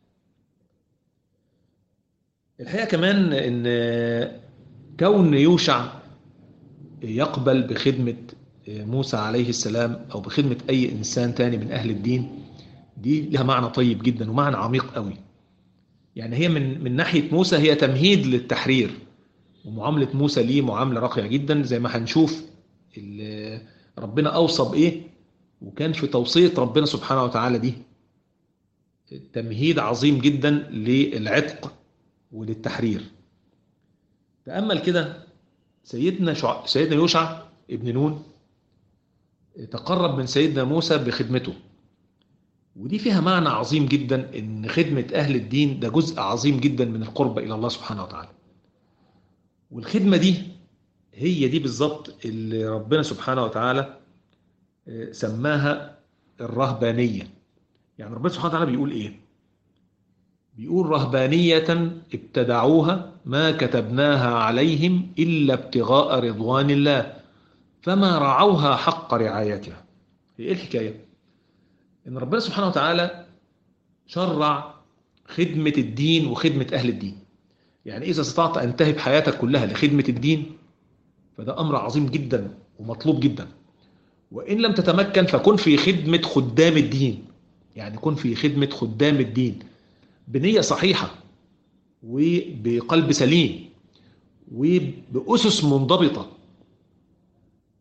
الحقيقة كمان ان كون يوشع يقبل بخدمة موسى عليه السلام او بخدمة اي انسان تاني من اهل الدين دي لها معنى طيب جدا ومعنى عميق قوي يعني هي من من ناحية موسى هي تمهيد للتحرير ومعاملة موسى ليه معاملة راقية جدا زي ما هنشوف ربنا أوصى بإيه وكان في توصية ربنا سبحانه وتعالى دي تمهيد عظيم جدا للعتق وللتحرير تأمل كده سيدنا شع... سيدنا يوشع ابن نون تقرب من سيدنا موسى بخدمته ودي فيها معنى عظيم جدا ان خدمة اهل الدين ده جزء عظيم جدا من القرب الى الله سبحانه وتعالى والخدمة دي هي دي بالظبط اللي ربنا سبحانه وتعالى سماها الرهبانية يعني ربنا سبحانه وتعالى بيقول ايه بيقول رهبانية ابتدعوها ما كتبناها عليهم إلا ابتغاء رضوان الله فما رعوها حق رعايتها ايه الحكاية ان ربنا سبحانه وتعالى شرع خدمة الدين وخدمة أهل الدين يعني إذا استطعت أن تهب حياتك كلها لخدمة الدين فده أمر عظيم جدا ومطلوب جدا وإن لم تتمكن فكن في خدمة خدام الدين يعني كن في خدمة خدام الدين بنية صحيحة وبقلب سليم وبأسس منضبطة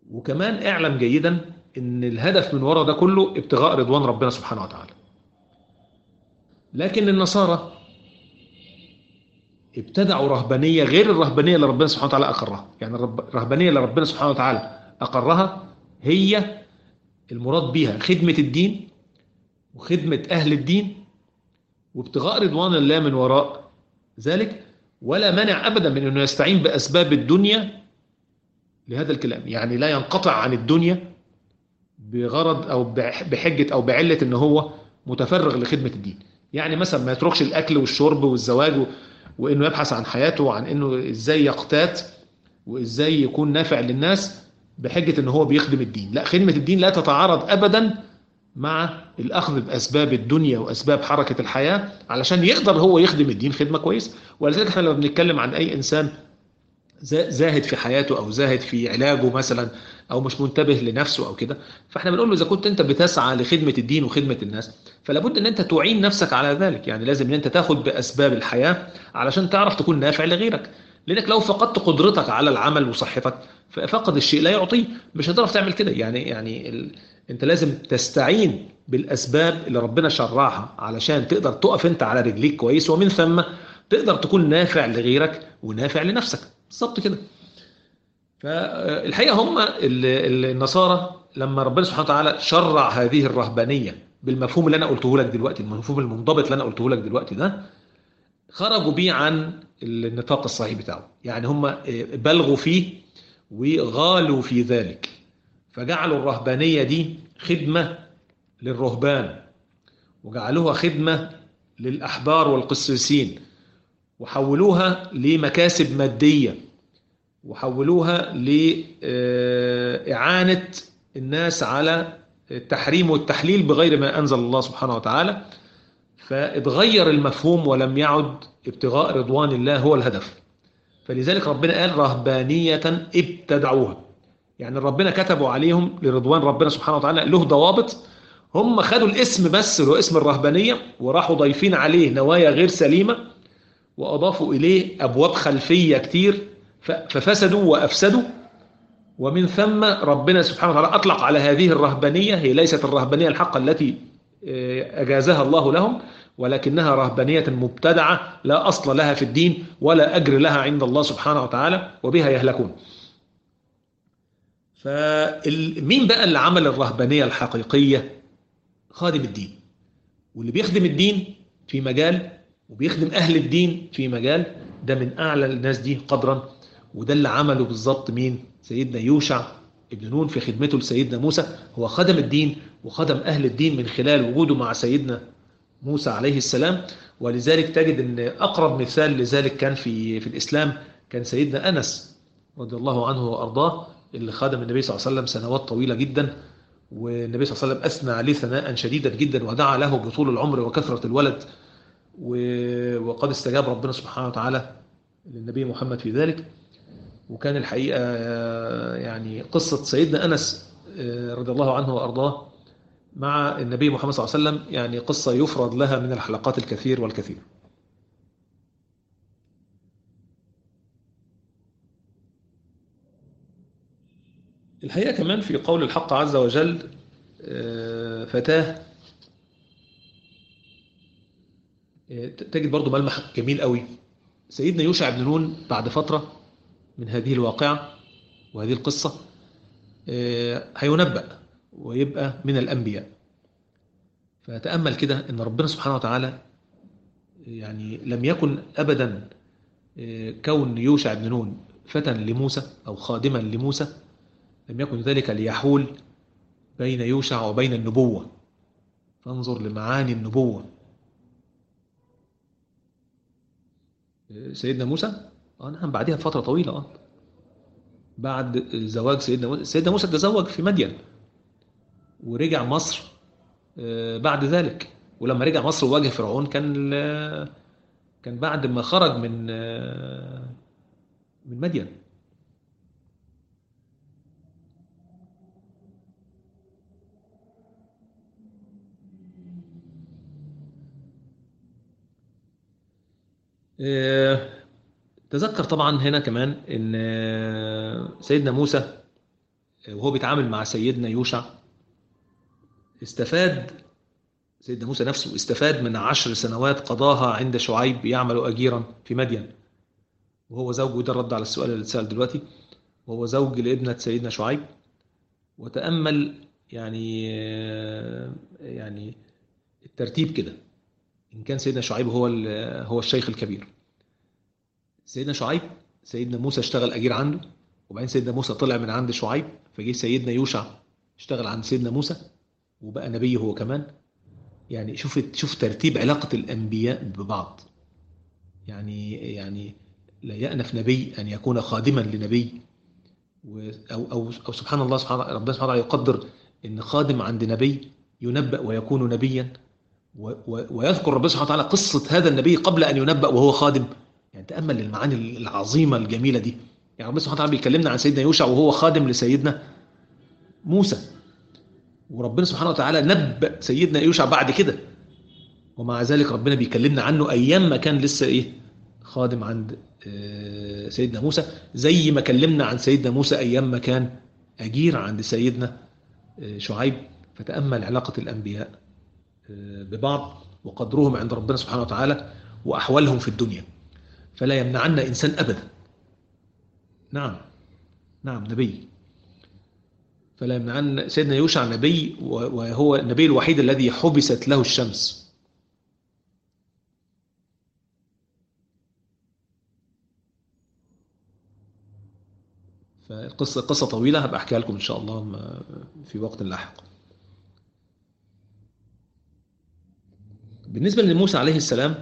وكمان اعلم جيدا ان الهدف من وراء ده كله ابتغاء رضوان ربنا سبحانه وتعالى لكن النصارى ابتدعوا رهبانية غير الرهبانية اللي ربنا سبحانه وتعالى أقرها يعني الرهبانية اللي ربنا سبحانه وتعالى أقرها هي المراد بها خدمة الدين وخدمة أهل الدين وابتغاء رضوان الله من وراء ذلك ولا مانع أبدا من أنه يستعين بأسباب الدنيا لهذا الكلام يعني لا ينقطع عن الدنيا بغرض أو بحجة أو بعلة أنه هو متفرغ لخدمة الدين يعني مثلا ما يتركش الأكل والشرب والزواج وانه يبحث عن حياته وعن انه ازاي يقتات وازاي يكون نافع للناس بحجه ان هو بيخدم الدين لا خدمه الدين لا تتعارض ابدا مع الاخذ باسباب الدنيا واسباب حركه الحياه علشان يقدر هو يخدم الدين خدمه كويسه ولذلك احنا لما بنتكلم عن اي انسان زاهد في حياته او زاهد في علاجه مثلا او مش منتبه لنفسه او كده فاحنا بنقول له اذا كنت انت بتسعى لخدمه الدين وخدمه الناس فلا بد ان انت تعين نفسك على ذلك يعني لازم ان انت تاخد باسباب الحياه علشان تعرف تكون نافع لغيرك لانك لو فقدت قدرتك على العمل وصحتك فقد الشيء لا يعطيه مش هتعرف تعمل كده يعني يعني ال... انت لازم تستعين بالاسباب اللي ربنا شرعها علشان تقدر تقف انت على رجليك كويس ومن ثم تقدر تكون نافع لغيرك ونافع لنفسك بالظبط كده فالحقيقه هم النصارى لما ربنا سبحانه وتعالى شرع هذه الرهبانيه بالمفهوم اللي انا قلته لك دلوقتي المفهوم المنضبط اللي انا قلته لك دلوقتي ده خرجوا بيه عن النطاق الصحيح بتاعه يعني هم بلغوا فيه وغالوا في ذلك فجعلوا الرهبانيه دي خدمه للرهبان وجعلوها خدمه للاحبار والقسيسين وحولوها لمكاسب ماديه وحولوها لإعانة الناس على التحريم والتحليل بغير ما أنزل الله سبحانه وتعالى فاتغير المفهوم ولم يعد ابتغاء رضوان الله هو الهدف فلذلك ربنا قال رهبانية ابتدعوها يعني ربنا كتبوا عليهم لرضوان ربنا سبحانه وتعالى له ضوابط هم خدوا الاسم بس اللي هو اسم الرهبانية وراحوا ضايفين عليه نوايا غير سليمة وأضافوا إليه أبواب خلفية كتير ففسدوا وأفسدوا ومن ثم ربنا سبحانه وتعالى أطلق على هذه الرهبانية هي ليست الرهبانية الحقة التي أجازها الله لهم ولكنها رهبانية مبتدعة لا أصل لها في الدين ولا أجر لها عند الله سبحانه وتعالى وبها يهلكون فمين بقى اللي عمل الرهبانية الحقيقية خادم الدين واللي بيخدم الدين في مجال وبيخدم أهل الدين في مجال ده من أعلى الناس دي قدرا وده اللي عمله بالظبط مين سيدنا يوشع ابن نون في خدمته لسيدنا موسى هو خدم الدين وخدم أهل الدين من خلال وجوده مع سيدنا موسى عليه السلام ولذلك تجد أن أقرب مثال لذلك كان في, في الإسلام كان سيدنا أنس رضي الله عنه وأرضاه اللي خدم النبي صلى الله عليه وسلم سنوات طويلة جدا والنبي صلى الله عليه وسلم أثنى عليه ثناء شديدا جدا ودعا له بطول العمر وكثرة الولد وقد استجاب ربنا سبحانه وتعالى للنبي محمد في ذلك وكان الحقيقة يعني قصة سيدنا أنس رضي الله عنه وأرضاه مع النبي محمد صلى الله عليه وسلم يعني قصة يفرض لها من الحلقات الكثير والكثير الحقيقة كمان في قول الحق عز وجل فتاه تجد برضو ملمح جميل قوي سيدنا يوشع بن نون بعد فترة من هذه الواقعة وهذه القصة هينبأ ويبقى من الأنبياء فتأمل كده أن ربنا سبحانه وتعالى يعني لم يكن أبدا كون يوشع بن نون فتى لموسى أو خادما لموسى لم يكن ذلك ليحول بين يوشع وبين النبوة فانظر لمعاني النبوة سيدنا موسى اه نعم بعدها فترة طويلة اه بعد زواج سيدنا موسى سيدنا موسى تزوج في مدين ورجع مصر بعد ذلك ولما رجع مصر وواجه فرعون كان كان بعد ما خرج من من مدين تذكر طبعا هنا كمان ان سيدنا موسى وهو بيتعامل مع سيدنا يوشع استفاد سيدنا موسى نفسه استفاد من عشر سنوات قضاها عند شعيب يعمل أجيرا في مدين وهو زوج وده الرد على السؤال اللي اتسال دلوقتي وهو زوج لابنة سيدنا شعيب وتأمل يعني يعني الترتيب كده إن كان سيدنا شعيب هو هو الشيخ الكبير سيدنا شعيب سيدنا موسى اشتغل أجير عنده وبعدين سيدنا موسى طلع من عند شعيب فجه سيدنا يوشع اشتغل عند سيدنا موسى وبقى نبي هو كمان يعني شوف شوف ترتيب علاقة الأنبياء ببعض يعني يعني لا يأنف نبي أن يكون خادما لنبي أو, أو, أو سبحان الله سبحانه ربنا سبحانه وتعالى يقدر أن خادم عند نبي ينبأ ويكون نبيا ويذكر ربنا سبحانه وتعالى قصة هذا النبي قبل أن ينبأ وهو خادم يعني تأمل المعاني العظيمة الجميلة دي يعني ربنا سبحانه وتعالى بيكلمنا عن سيدنا يوشع وهو خادم لسيدنا موسى وربنا سبحانه وتعالى نبأ سيدنا يوشع بعد كده ومع ذلك ربنا بيكلمنا عنه أيام ما كان لسه إيه خادم عند سيدنا موسى زي ما كلمنا عن سيدنا موسى أيام ما كان أجير عند سيدنا شعيب فتأمل علاقة الأنبياء ببعض وقدرهم عند ربنا سبحانه وتعالى وأحوالهم في الدنيا فلا يمنعن إنسان أبدا نعم نعم نبي فلا يمنعن سيدنا يوشع نبي وهو النبي الوحيد الذي حبست له الشمس فالقصة قصة طويلة هبقى أحكيها لكم إن شاء الله في وقت لاحق بالنسبة لموسى عليه السلام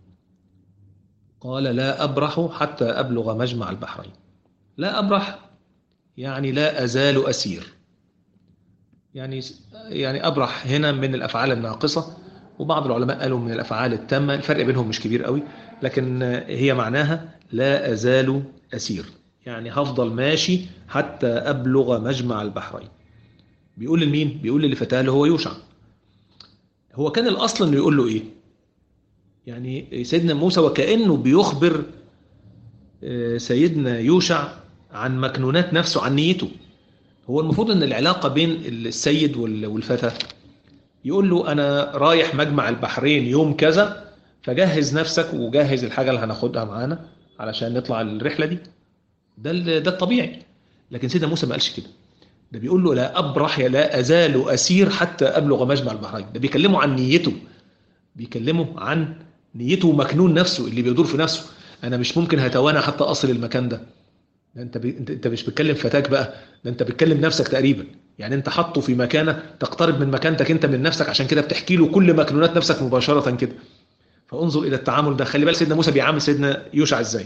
قال لا أبرح حتى أبلغ مجمع البحرين لا أبرح يعني لا أزال أسير يعني يعني أبرح هنا من الأفعال الناقصة وبعض العلماء قالوا من الأفعال التامة الفرق بينهم مش كبير قوي لكن هي معناها لا أزال أسير يعني هفضل ماشي حتى أبلغ مجمع البحرين بيقول لمين؟ بيقول لفتاه اللي هو يوشع هو كان الأصل إنه يقول له إيه؟ يعني سيدنا موسى وكأنه بيخبر سيدنا يوشع عن مكنونات نفسه عن نيته هو المفروض ان العلاقة بين السيد والفتى يقول له انا رايح مجمع البحرين يوم كذا فجهز نفسك وجهز الحاجة اللي هناخدها معانا علشان نطلع الرحلة دي ده ده الطبيعي لكن سيدنا موسى ما قالش كده ده بيقول له لا ابرح لا ازال اسير حتى ابلغ مجمع البحرين ده بيكلمه عن نيته بيكلمه عن نيته ومكنون نفسه اللي بيدور في نفسه انا مش ممكن هتوانى حتى اصل المكان ده ده انت بي... انت انت مش بتكلم فتاك بقى ده انت بتكلم نفسك تقريبا يعني انت حاطه في مكانه تقترب من مكانتك انت من نفسك عشان كده بتحكي له كل مكنونات نفسك مباشره كده فانظر الى التعامل ده خلي بالك سيدنا موسى بيعامل سيدنا يوشع ازاي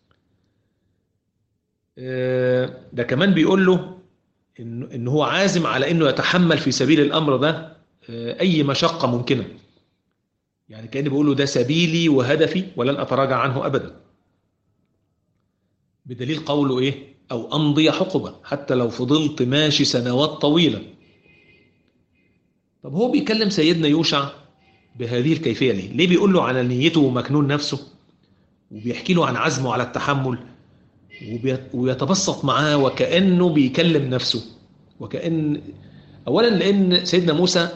ده كمان بيقول له ان ان هو عازم على انه يتحمل في سبيل الامر ده اي مشقه ممكنه يعني كانه بيقول له ده سبيلي وهدفي ولن اتراجع عنه ابدا بدليل قوله ايه او امضي حقبه حتى لو فضلت ماشي سنوات طويله طب هو بيكلم سيدنا يوشع بهذه الكيفيه ليه ليه بيقول له على نيته ومكنون نفسه وبيحكي له عن عزمه على التحمل ويتبسط معاه وكانه بيكلم نفسه وكان اولا لان سيدنا موسى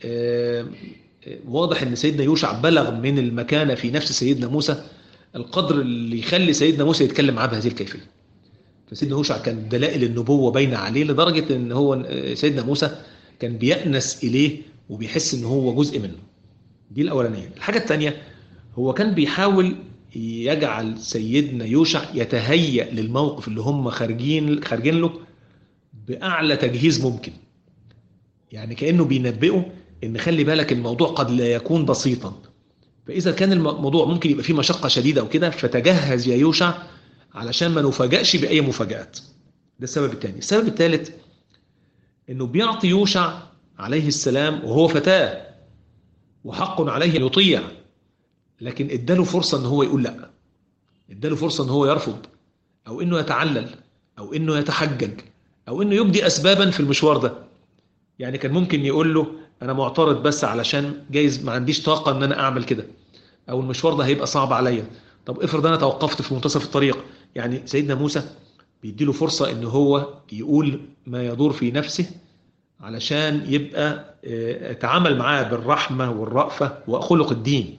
واضح ان سيدنا يوشع بلغ من المكانه في نفس سيدنا موسى القدر اللي يخلي سيدنا موسى يتكلم معاه بهذه الكيفيه فسيدنا يوشع كان دلائل النبوه باينه عليه لدرجه ان هو سيدنا موسى كان بيأنس اليه وبيحس ان هو جزء منه دي الاولانيه الحاجه الثانيه هو كان بيحاول يجعل سيدنا يوشع يتهيأ للموقف اللي هم خارجين خارجين له باعلى تجهيز ممكن يعني كانه بينبئه ان خلي بالك الموضوع قد لا يكون بسيطا فاذا كان الموضوع ممكن يبقى فيه مشقه شديده وكده فتجهز يا يوشع علشان ما نفاجئش باي مفاجات ده السبب الثاني السبب الثالث انه بيعطي يوشع عليه السلام وهو فتاه وحق عليه ان يطيع لكن اداله فرصه ان هو يقول لا اداله فرصه ان هو يرفض او انه يتعلل او انه يتحجج او انه يبدي اسبابا في المشوار ده يعني كان ممكن يقول له انا معترض بس علشان جايز ما عنديش طاقه ان انا اعمل كده او المشوار ده هيبقى صعب عليا طب افرض انا توقفت في منتصف الطريق يعني سيدنا موسى بيديله فرصة ان هو يقول ما يدور في نفسه علشان يبقى اتعامل معاه بالرحمة والرأفة وخلق الدين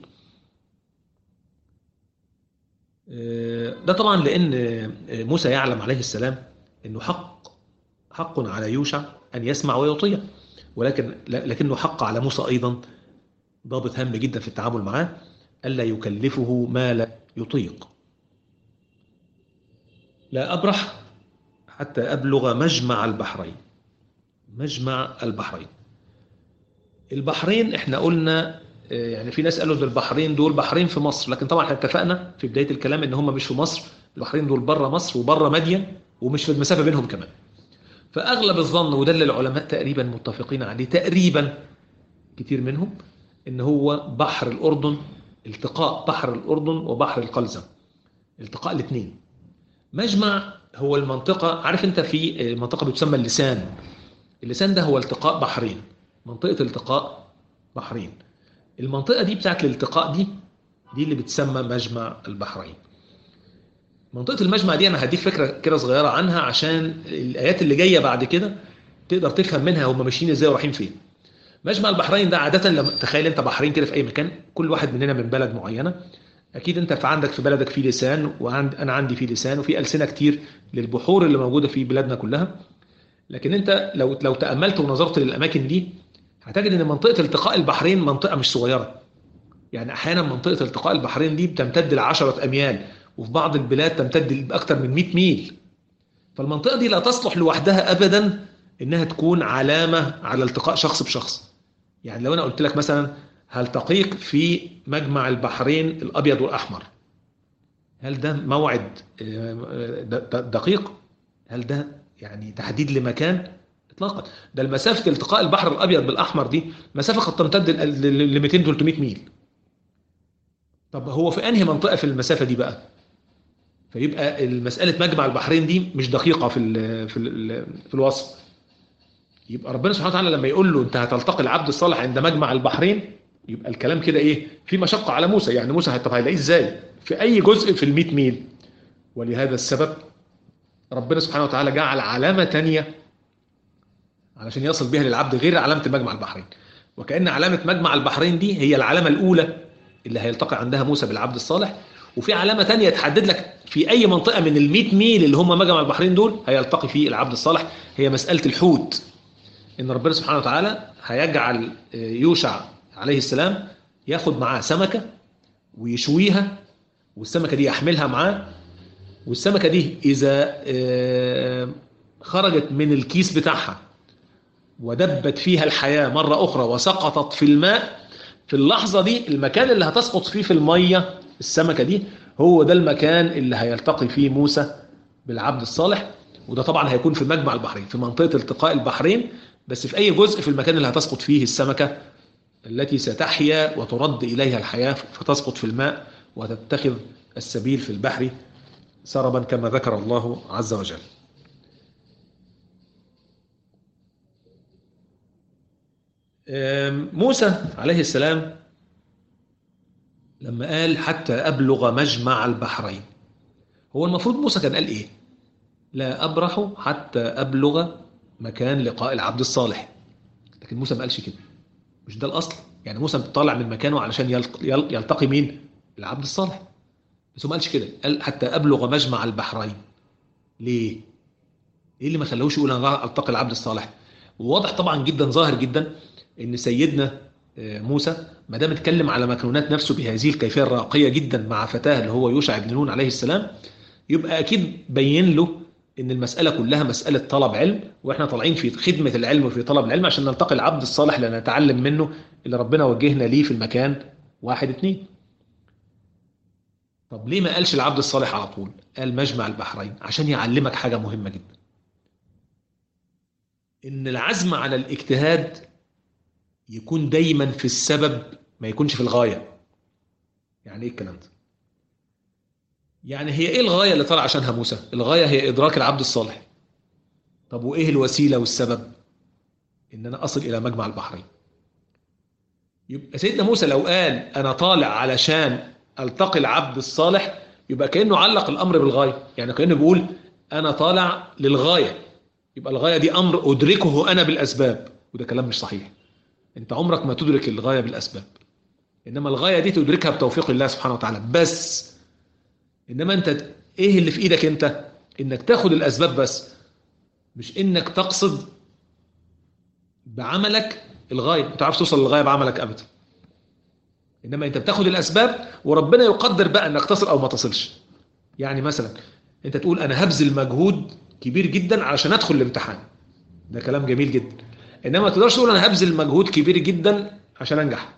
ده طبعا لأن موسى يعلم عليه السلام أنه حق حق على يوشع أن يسمع ويطيع ولكن لكنه حق على موسى أيضا ضابط هام جدا في التعامل معاه ألا يكلفه ما لا يطيق لا أبرح حتى أبلغ مجمع البحرين مجمع البحرين البحرين احنا قلنا يعني في ناس قالوا ان البحرين دول بحرين في مصر لكن طبعا احنا اتفقنا في بدايه الكلام ان هم مش في مصر البحرين دول بره مصر وبره مدين ومش في المسافه بينهم كمان فاغلب الظن وده اللي العلماء تقريبا متفقين عليه تقريبا كتير منهم ان هو بحر الاردن التقاء بحر الاردن وبحر القلزم التقاء الاثنين مجمع هو المنطقه عارف انت في منطقه بتسمى اللسان اللسان ده هو التقاء بحرين منطقه التقاء بحرين المنطقة دي بتاعت الالتقاء دي دي اللي بتسمى مجمع البحرين منطقة المجمع دي أنا هديك فكرة كده صغيرة عنها عشان الآيات اللي جاية بعد كده تقدر تفهم منها هم ماشيين إزاي ورايحين فين مجمع البحرين ده عادة لما تخيل أنت بحرين كده في أي مكان كل واحد مننا من بلد معينة أكيد أنت في عندك في بلدك في لسان وعند أنا عندي في لسان وفي ألسنة كتير للبحور اللي موجودة في بلادنا كلها لكن أنت لو لو تأملت ونظرت للأماكن دي هتجد ان منطقه التقاء البحرين منطقه مش صغيره يعني احيانا منطقه التقاء البحرين دي بتمتد لعشرة اميال وفي بعض البلاد تمتد لاكثر من 100 ميل فالمنطقه دي لا تصلح لوحدها ابدا انها تكون علامه على التقاء شخص بشخص يعني لو انا قلت لك مثلا هل تقيق في مجمع البحرين الابيض والاحمر هل ده موعد دقيق هل ده يعني تحديد لمكان اطلاقا ده المسافه التقاء البحر الابيض بالاحمر دي مسافه قد تمتد ل 200 300 ميل طب هو في انهي منطقه في المسافه دي بقى فيبقى مساله مجمع البحرين دي مش دقيقه في ال في ال في الوصف يبقى ربنا سبحانه وتعالى لما يقول له انت هتلتقي العبد الصالح عند مجمع البحرين يبقى الكلام كده ايه في مشقه على موسى يعني موسى طب هيلاقيه ازاي في اي جزء في ال 100 ميل ولهذا السبب ربنا سبحانه وتعالى جعل علامه ثانيه علشان يصل بها للعبد غير علامة المجمع البحرين وكأن علامة مجمع البحرين دي هي العلامة الأولى اللي هيلتقي عندها موسى بالعبد الصالح وفي علامة تانية تحدد لك في أي منطقة من ال 100 ميل اللي هم مجمع البحرين دول هيلتقي فيه العبد الصالح هي مسألة الحوت إن ربنا سبحانه وتعالى هيجعل يوشع عليه السلام ياخد معاه سمكة ويشويها والسمكة دي يحملها معاه والسمكة دي إذا خرجت من الكيس بتاعها ودبت فيها الحياة مرة أخرى وسقطت في الماء في اللحظة دي المكان اللي هتسقط فيه في المية السمكة دي هو ده المكان اللي هيلتقي فيه موسى بالعبد الصالح وده طبعا هيكون في مجمع البحرين في منطقة التقاء البحرين بس في أي جزء في المكان اللي هتسقط فيه السمكة التي ستحيا وترد إليها الحياة فتسقط في الماء وتتخذ السبيل في البحر سربا كما ذكر الله عز وجل موسى عليه السلام لما قال حتى أبلغ مجمع البحرين هو المفروض موسى كان قال إيه لا أبرح حتى أبلغ مكان لقاء العبد الصالح لكن موسى ما قالش كده مش ده الأصل يعني موسى طالع من مكانه علشان يلتقي مين العبد الصالح بس هو ما قالش كده قال حتى أبلغ مجمع البحرين ليه ايه اللي ما خلوش يقول انا التقي العبد الصالح وواضح طبعا جدا ظاهر جدا ان سيدنا موسى ما دام اتكلم على مكنونات نفسه بهذه الكيفيه الراقيه جدا مع فتاه اللي هو يوشع بن نون عليه السلام يبقى اكيد بين له ان المساله كلها مساله طلب علم واحنا طالعين في خدمه العلم وفي طلب العلم عشان نلتقي العبد الصالح لنتعلم منه اللي ربنا وجهنا ليه في المكان واحد اتنين طب ليه ما قالش العبد الصالح على طول قال مجمع البحرين عشان يعلمك حاجه مهمه جدا ان العزم على الاجتهاد يكون دايما في السبب ما يكونش في الغايه يعني ايه الكلام ده يعني هي ايه الغايه اللي طلع عشانها موسى الغايه هي ادراك العبد الصالح طب وايه الوسيله والسبب ان انا اصل الى مجمع البحرين يبقى سيدنا موسى لو قال انا طالع علشان التقي العبد الصالح يبقى كانه علق الامر بالغايه يعني كانه بيقول انا طالع للغايه يبقى الغايه دي امر ادركه انا بالاسباب وده كلام مش صحيح انت عمرك ما تدرك الغايه بالاسباب انما الغايه دي تدركها بتوفيق الله سبحانه وتعالى بس انما انت ايه اللي في ايدك انت انك تاخد الاسباب بس مش انك تقصد بعملك الغايه ما تعرفش توصل للغايه بعملك ابدا انما انت بتاخد الاسباب وربنا يقدر بقى انك تصل او ما تصلش يعني مثلا انت تقول انا هبذل مجهود كبير جدا علشان ادخل الامتحان ده كلام جميل جدا انما ما تقدرش تقول انا هبذل مجهود كبير جدا عشان انجح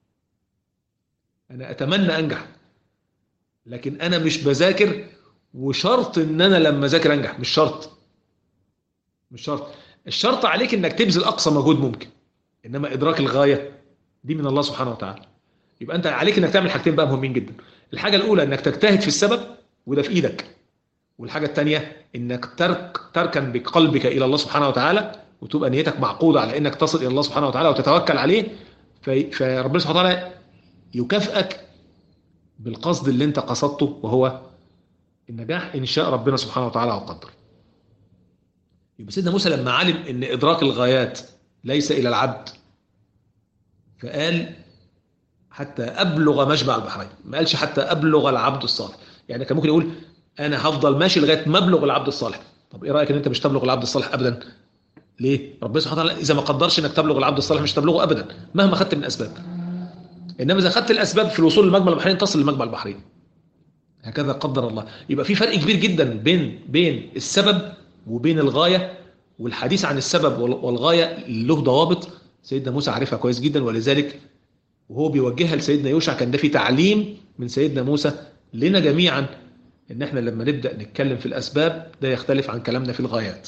انا اتمنى انجح لكن انا مش بذاكر وشرط ان انا لما اذاكر انجح مش شرط مش شرط الشرط عليك انك تبذل اقصى مجهود ممكن انما ادراك الغايه دي من الله سبحانه وتعالى يبقى انت عليك انك تعمل حاجتين بقى مهمين جدا الحاجه الاولى انك تجتهد في السبب وده في ايدك والحاجه الثانيه انك ترك تركن بقلبك الى الله سبحانه وتعالى وتبقى نيتك معقوده على انك تصل الى الله سبحانه وتعالى وتتوكل عليه في فربنا سبحانه وتعالى يكافئك بالقصد اللي انت قصدته وهو النجاح ان شاء ربنا سبحانه وتعالى وقدر يبقى سيدنا موسى لما علم ان ادراك الغايات ليس الى العبد فقال حتى ابلغ مجمع البحرين ما قالش حتى ابلغ العبد الصالح يعني كان ممكن يقول انا هفضل ماشي لغايه ما ابلغ العبد الصالح طب ايه رايك ان انت مش تبلغ العبد الصالح ابدا ليه ربنا سبحانه وتعالى اذا ما قدرش انك تبلغ العبد الصالح مش تبلغه ابدا مهما خدت من اسباب انما اذا خدت الاسباب في الوصول لمجمع البحرين تصل لمجمع البحرين هكذا قدر الله يبقى في فرق كبير جدا بين بين السبب وبين الغايه والحديث عن السبب والغايه له ضوابط سيدنا موسى عارفها كويس جدا ولذلك وهو بيوجهها لسيدنا يوشع كان ده في تعليم من سيدنا موسى لنا جميعا ان احنا لما نبدا نتكلم في الاسباب ده يختلف عن كلامنا في الغايات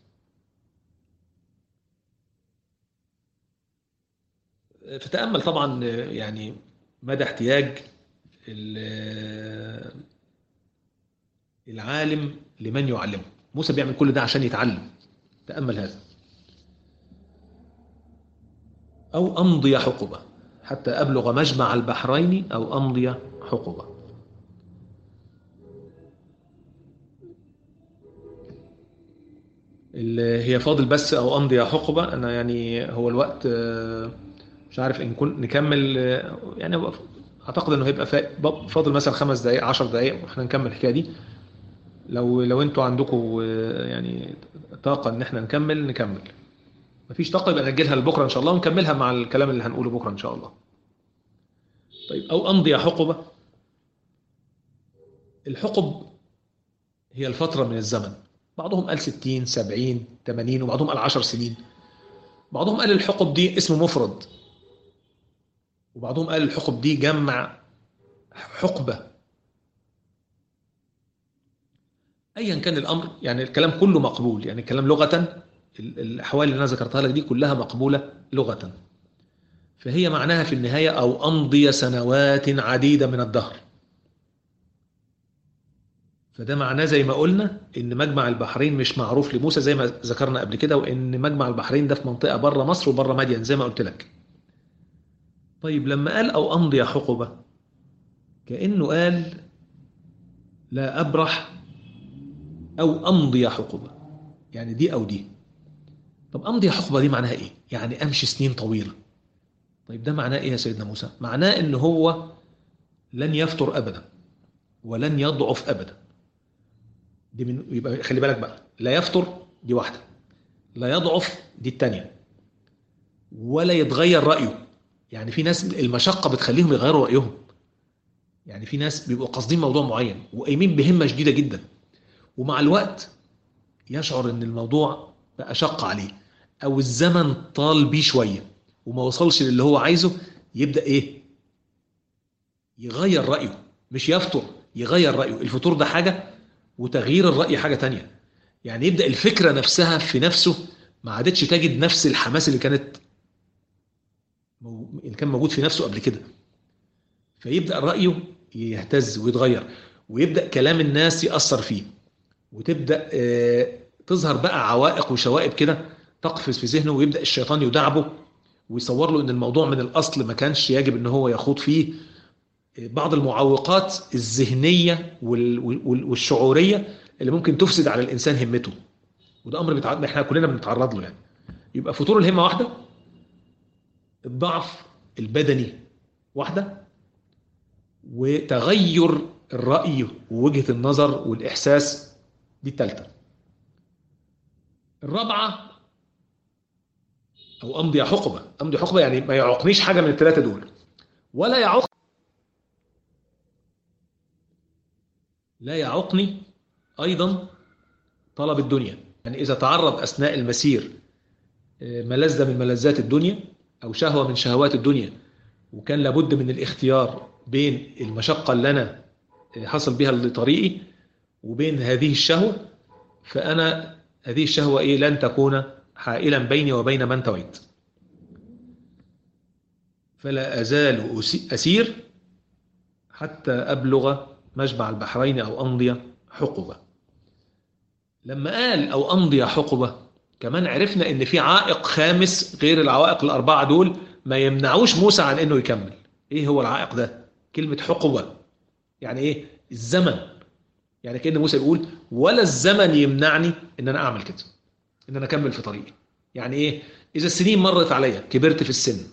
فتامل طبعا يعني مدى احتياج العالم لمن يعلمه موسى بيعمل كل ده عشان يتعلم تامل هذا او امضي حقبه حتى ابلغ مجمع البحرين او امضي حقبه هي فاضل بس او امضي حقبه انا يعني هو الوقت مش عارف ان كن نكمل يعني اعتقد انه هيبقى فاضل مثلا خمس دقائق 10 دقائق واحنا نكمل الحكايه دي لو لو انتوا عندكم يعني طاقه ان احنا نكمل نكمل مفيش طاقه يبقى ناجلها لبكره ان شاء الله ونكملها مع الكلام اللي هنقوله بكره ان شاء الله طيب او امضي حقبه الحقب هي الفتره من الزمن بعضهم قال 60 70 80 وبعضهم قال 10 سنين بعضهم قال الحقب دي اسم مفرد وبعضهم قال الحقب دي جمع حقبة أيا كان الأمر يعني الكلام كله مقبول يعني الكلام لغة الأحوال اللي أنا ذكرتها لك دي كلها مقبولة لغة فهي معناها في النهاية أو أمضي سنوات عديدة من الدهر فده معناه زي ما قلنا ان مجمع البحرين مش معروف لموسى زي ما ذكرنا قبل كده وان مجمع البحرين ده في منطقه بره مصر وبره مدين زي ما قلت لك طيب لما قال او امضي حقبه كانه قال لا ابرح او امضي حقبه يعني دي او دي طب امضي حقبه دي معناها ايه يعني امشي سنين طويله طيب ده معناه ايه يا سيدنا موسى معناه ان هو لن يفتر ابدا ولن يضعف ابدا دي من يبقى خلي بالك بقى لا يفطر دي واحده لا يضعف دي الثانيه ولا يتغير رايه يعني في ناس المشقه بتخليهم يغيروا رايهم يعني في ناس بيبقوا قاصدين موضوع معين وقايمين بهمه شديده جدا ومع الوقت يشعر ان الموضوع بقى شق عليه او الزمن طال بيه شويه وما وصلش للي هو عايزه يبدا ايه يغير رايه مش يفطر يغير رايه الفطور ده حاجه وتغيير الرأي حاجة تانية يعني يبدأ الفكرة نفسها في نفسه ما عادتش تجد نفس الحماس اللي كانت اللي كان موجود في نفسه قبل كده فيبدأ رأيه يهتز ويتغير ويبدأ كلام الناس يأثر فيه وتبدأ تظهر بقى عوائق وشوائب كده تقفز في ذهنه ويبدأ الشيطان يدعبه ويصور له ان الموضوع من الاصل ما كانش يجب ان هو يخوض فيه بعض المعوقات الذهنية والشعورية اللي ممكن تفسد على الانسان همته وده امر بتع... احنا كلنا بنتعرض له يعني يبقى فتور الهمه واحده الضعف البدني واحده وتغير الراي ووجهه النظر والاحساس دي الثالثه الرابعه او امضي حقبه امضي حقبه يعني ما يعوقنيش حاجه من الثلاثه دول ولا يعوق لا يعوقني ايضا طلب الدنيا يعني اذا تعرض اثناء المسير ملذه من ملذات الدنيا او شهوه من شهوات الدنيا وكان لابد من الاختيار بين المشقه اللي انا حصل بها لطريقي وبين هذه الشهوه فانا هذه الشهوه ايه لن تكون حائلا بيني وبين من تويت فلا ازال اسير حتى ابلغ مجمع البحرين او امضي حقبه لما قال او امضي حقبه كمان عرفنا ان في عائق خامس غير العوائق الاربعه دول ما يمنعوش موسى عن انه يكمل ايه هو العائق ده كلمه حقبه يعني ايه الزمن يعني كان موسى بيقول ولا الزمن يمنعني ان انا اعمل كده ان انا اكمل في طريقي يعني ايه اذا السنين مرت عليا كبرت في السن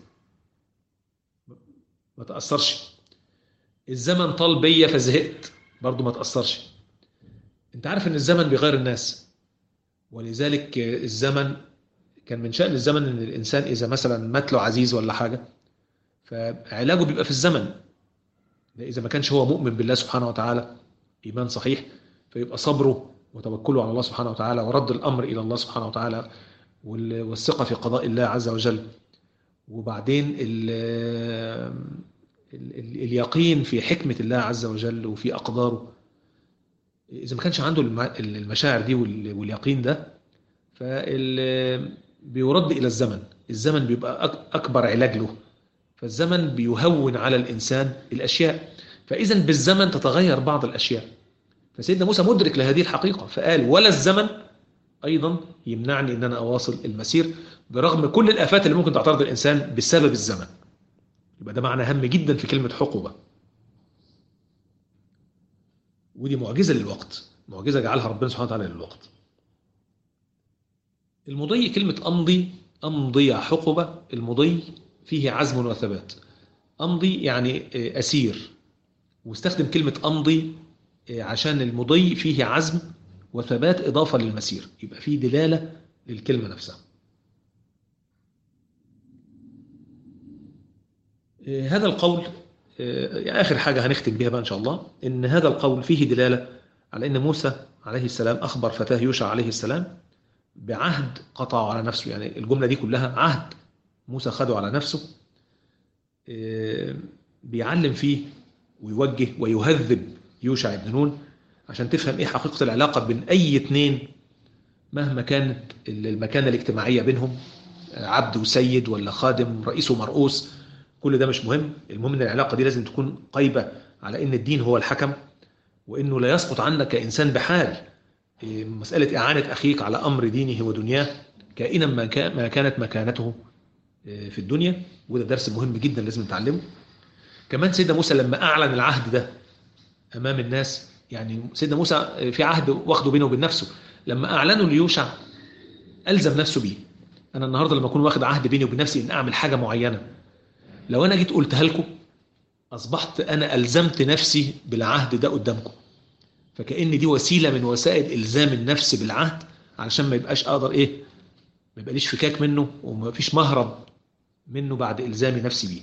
ما تاثرش الزمن طال بيا فزهقت برضه ما تاثرش انت عارف ان الزمن بيغير الناس ولذلك الزمن كان من شأن الزمن ان الانسان اذا مثلا مات له عزيز ولا حاجه فعلاجه بيبقى في الزمن اذا ما كانش هو مؤمن بالله سبحانه وتعالى ايمان صحيح فيبقى صبره وتوكله على الله سبحانه وتعالى ورد الامر الى الله سبحانه وتعالى والثقه في قضاء الله عز وجل وبعدين ال ال ال اليقين في حكمه الله عز وجل وفي اقداره اذا ما كانش عنده المشاعر دي واليقين ده فال بيرد الى الزمن الزمن بيبقى اكبر علاج له فالزمن بيهون على الانسان الاشياء فاذا بالزمن تتغير بعض الاشياء فسيدنا موسى مدرك لهذه الحقيقه فقال ولا الزمن ايضا يمنعني ان انا اواصل المسير برغم كل الافات اللي ممكن تعترض الانسان بسبب الزمن يبقى ده معنى هام جدا في كلمه حقبه ودي معجزه للوقت معجزه جعلها ربنا سبحانه وتعالى للوقت المضي كلمه امضي امضي حقبه المضي فيه عزم وثبات امضي يعني اسير واستخدم كلمه امضي عشان المضي فيه عزم وثبات اضافه للمسير يبقى فيه دلاله للكلمه نفسها هذا القول اخر حاجه هنختم بها بقى ان شاء الله ان هذا القول فيه دلاله على ان موسى عليه السلام اخبر فتاه يوشع عليه السلام بعهد قطعه على نفسه يعني الجمله دي كلها عهد موسى خده على نفسه بيعلم فيه ويوجه ويهذب يوشع بن نون عشان تفهم ايه حقيقه العلاقه بين اي اتنين مهما كانت المكانه الاجتماعيه بينهم عبد وسيد ولا خادم رئيس ومرؤوس كل ده مش مهم المهم ان العلاقه دي لازم تكون قايبه على ان الدين هو الحكم وانه لا يسقط عنك كانسان بحال مساله اعانه اخيك على امر دينه ودنياه كائنا ما كانت مكانته في الدنيا وده درس مهم جدا لازم نتعلمه كمان سيدنا موسى لما اعلن العهد ده امام الناس يعني سيدنا موسى في عهد واخده بينه وبين نفسه لما اعلنه ليوشع الزم نفسه بيه انا النهارده لما اكون واخد عهد بيني وبين نفسي ان اعمل حاجه معينه لو انا جيت قلتها لكم اصبحت انا الزمت نفسي بالعهد ده قدامكم فكأن دي وسيله من وسائل الزام النفس بالعهد علشان ما يبقاش اقدر ايه ما يبقاليش فكاك منه وما فيش مهرب منه بعد الزامي نفسي بيه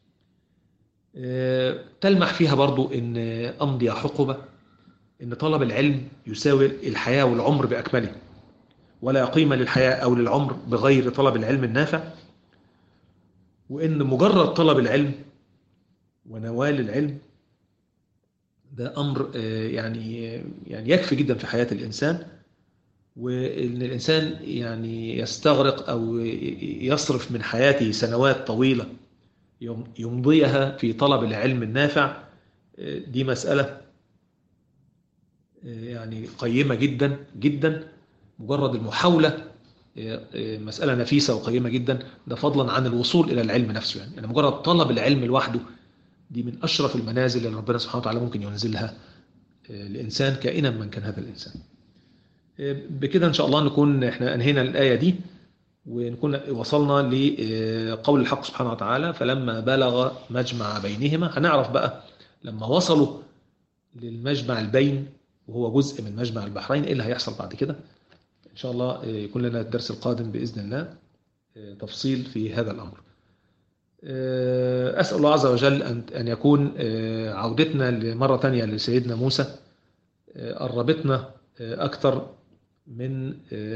أه تلمح فيها برضو ان امضي حقبه ان طلب العلم يساوي الحياه والعمر باكمله ولا قيمه للحياه او للعمر بغير طلب العلم النافع وان مجرد طلب العلم ونوال العلم ده امر يعني يعني يكفي جدا في حياه الانسان وان الانسان يعني يستغرق او يصرف من حياته سنوات طويله يمضيها في طلب العلم النافع دي مساله يعني قيمه جدا جدا مجرد المحاوله مسألة نفيسة وقيمة جدا ده فضلا عن الوصول إلى العلم نفسه يعني, يعني مجرد طلب العلم لوحده دي من أشرف المنازل اللي ربنا سبحانه وتعالى ممكن ينزلها لإنسان كائنا من كان هذا الإنسان بكده إن شاء الله نكون إحنا أنهينا الآية دي ونكون وصلنا لقول الحق سبحانه وتعالى فلما بلغ مجمع بينهما هنعرف بقى لما وصلوا للمجمع البين وهو جزء من مجمع البحرين ايه اللي هيحصل بعد كده ان شاء الله يكون لنا الدرس القادم باذن الله تفصيل في هذا الامر اسال الله عز وجل ان ان يكون عودتنا مره ثانيه لسيدنا موسى قربتنا اكثر من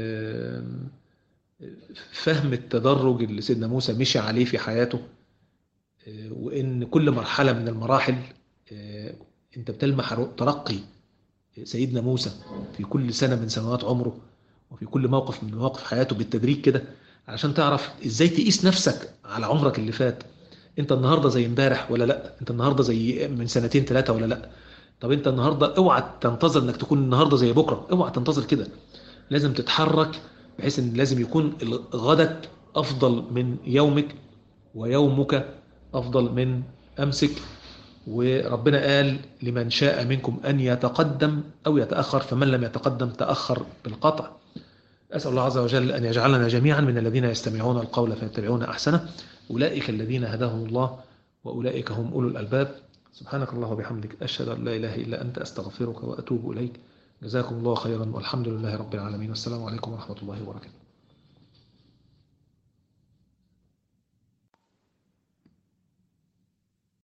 فهم التدرج اللي سيدنا موسى مشي عليه في حياته وان كل مرحله من المراحل انت بتلمح ترقي سيدنا موسى في كل سنه من سنوات عمره وفي كل موقف من مواقف حياته بالتدريج كده علشان تعرف ازاي تقيس نفسك على عمرك اللي فات انت النهارده زي امبارح ولا لا انت النهارده زي من سنتين ثلاثه ولا لا طب انت النهارده اوعى تنتظر انك تكون النهارده زي بكره اوعى تنتظر كده لازم تتحرك بحيث ان لازم يكون غدك افضل من يومك ويومك افضل من امسك وربنا قال لمن شاء منكم ان يتقدم او يتاخر فمن لم يتقدم تاخر بالقطع اسال الله عز وجل ان يجعلنا جميعا من الذين يستمعون القول فيتبعون احسنه اولئك الذين هداهم الله واولئك هم اولو الالباب سبحانك الله وبحمدك اشهد ان لا اله الا انت استغفرك واتوب اليك جزاكم الله خيرا والحمد لله رب العالمين والسلام عليكم ورحمة الله وبركاته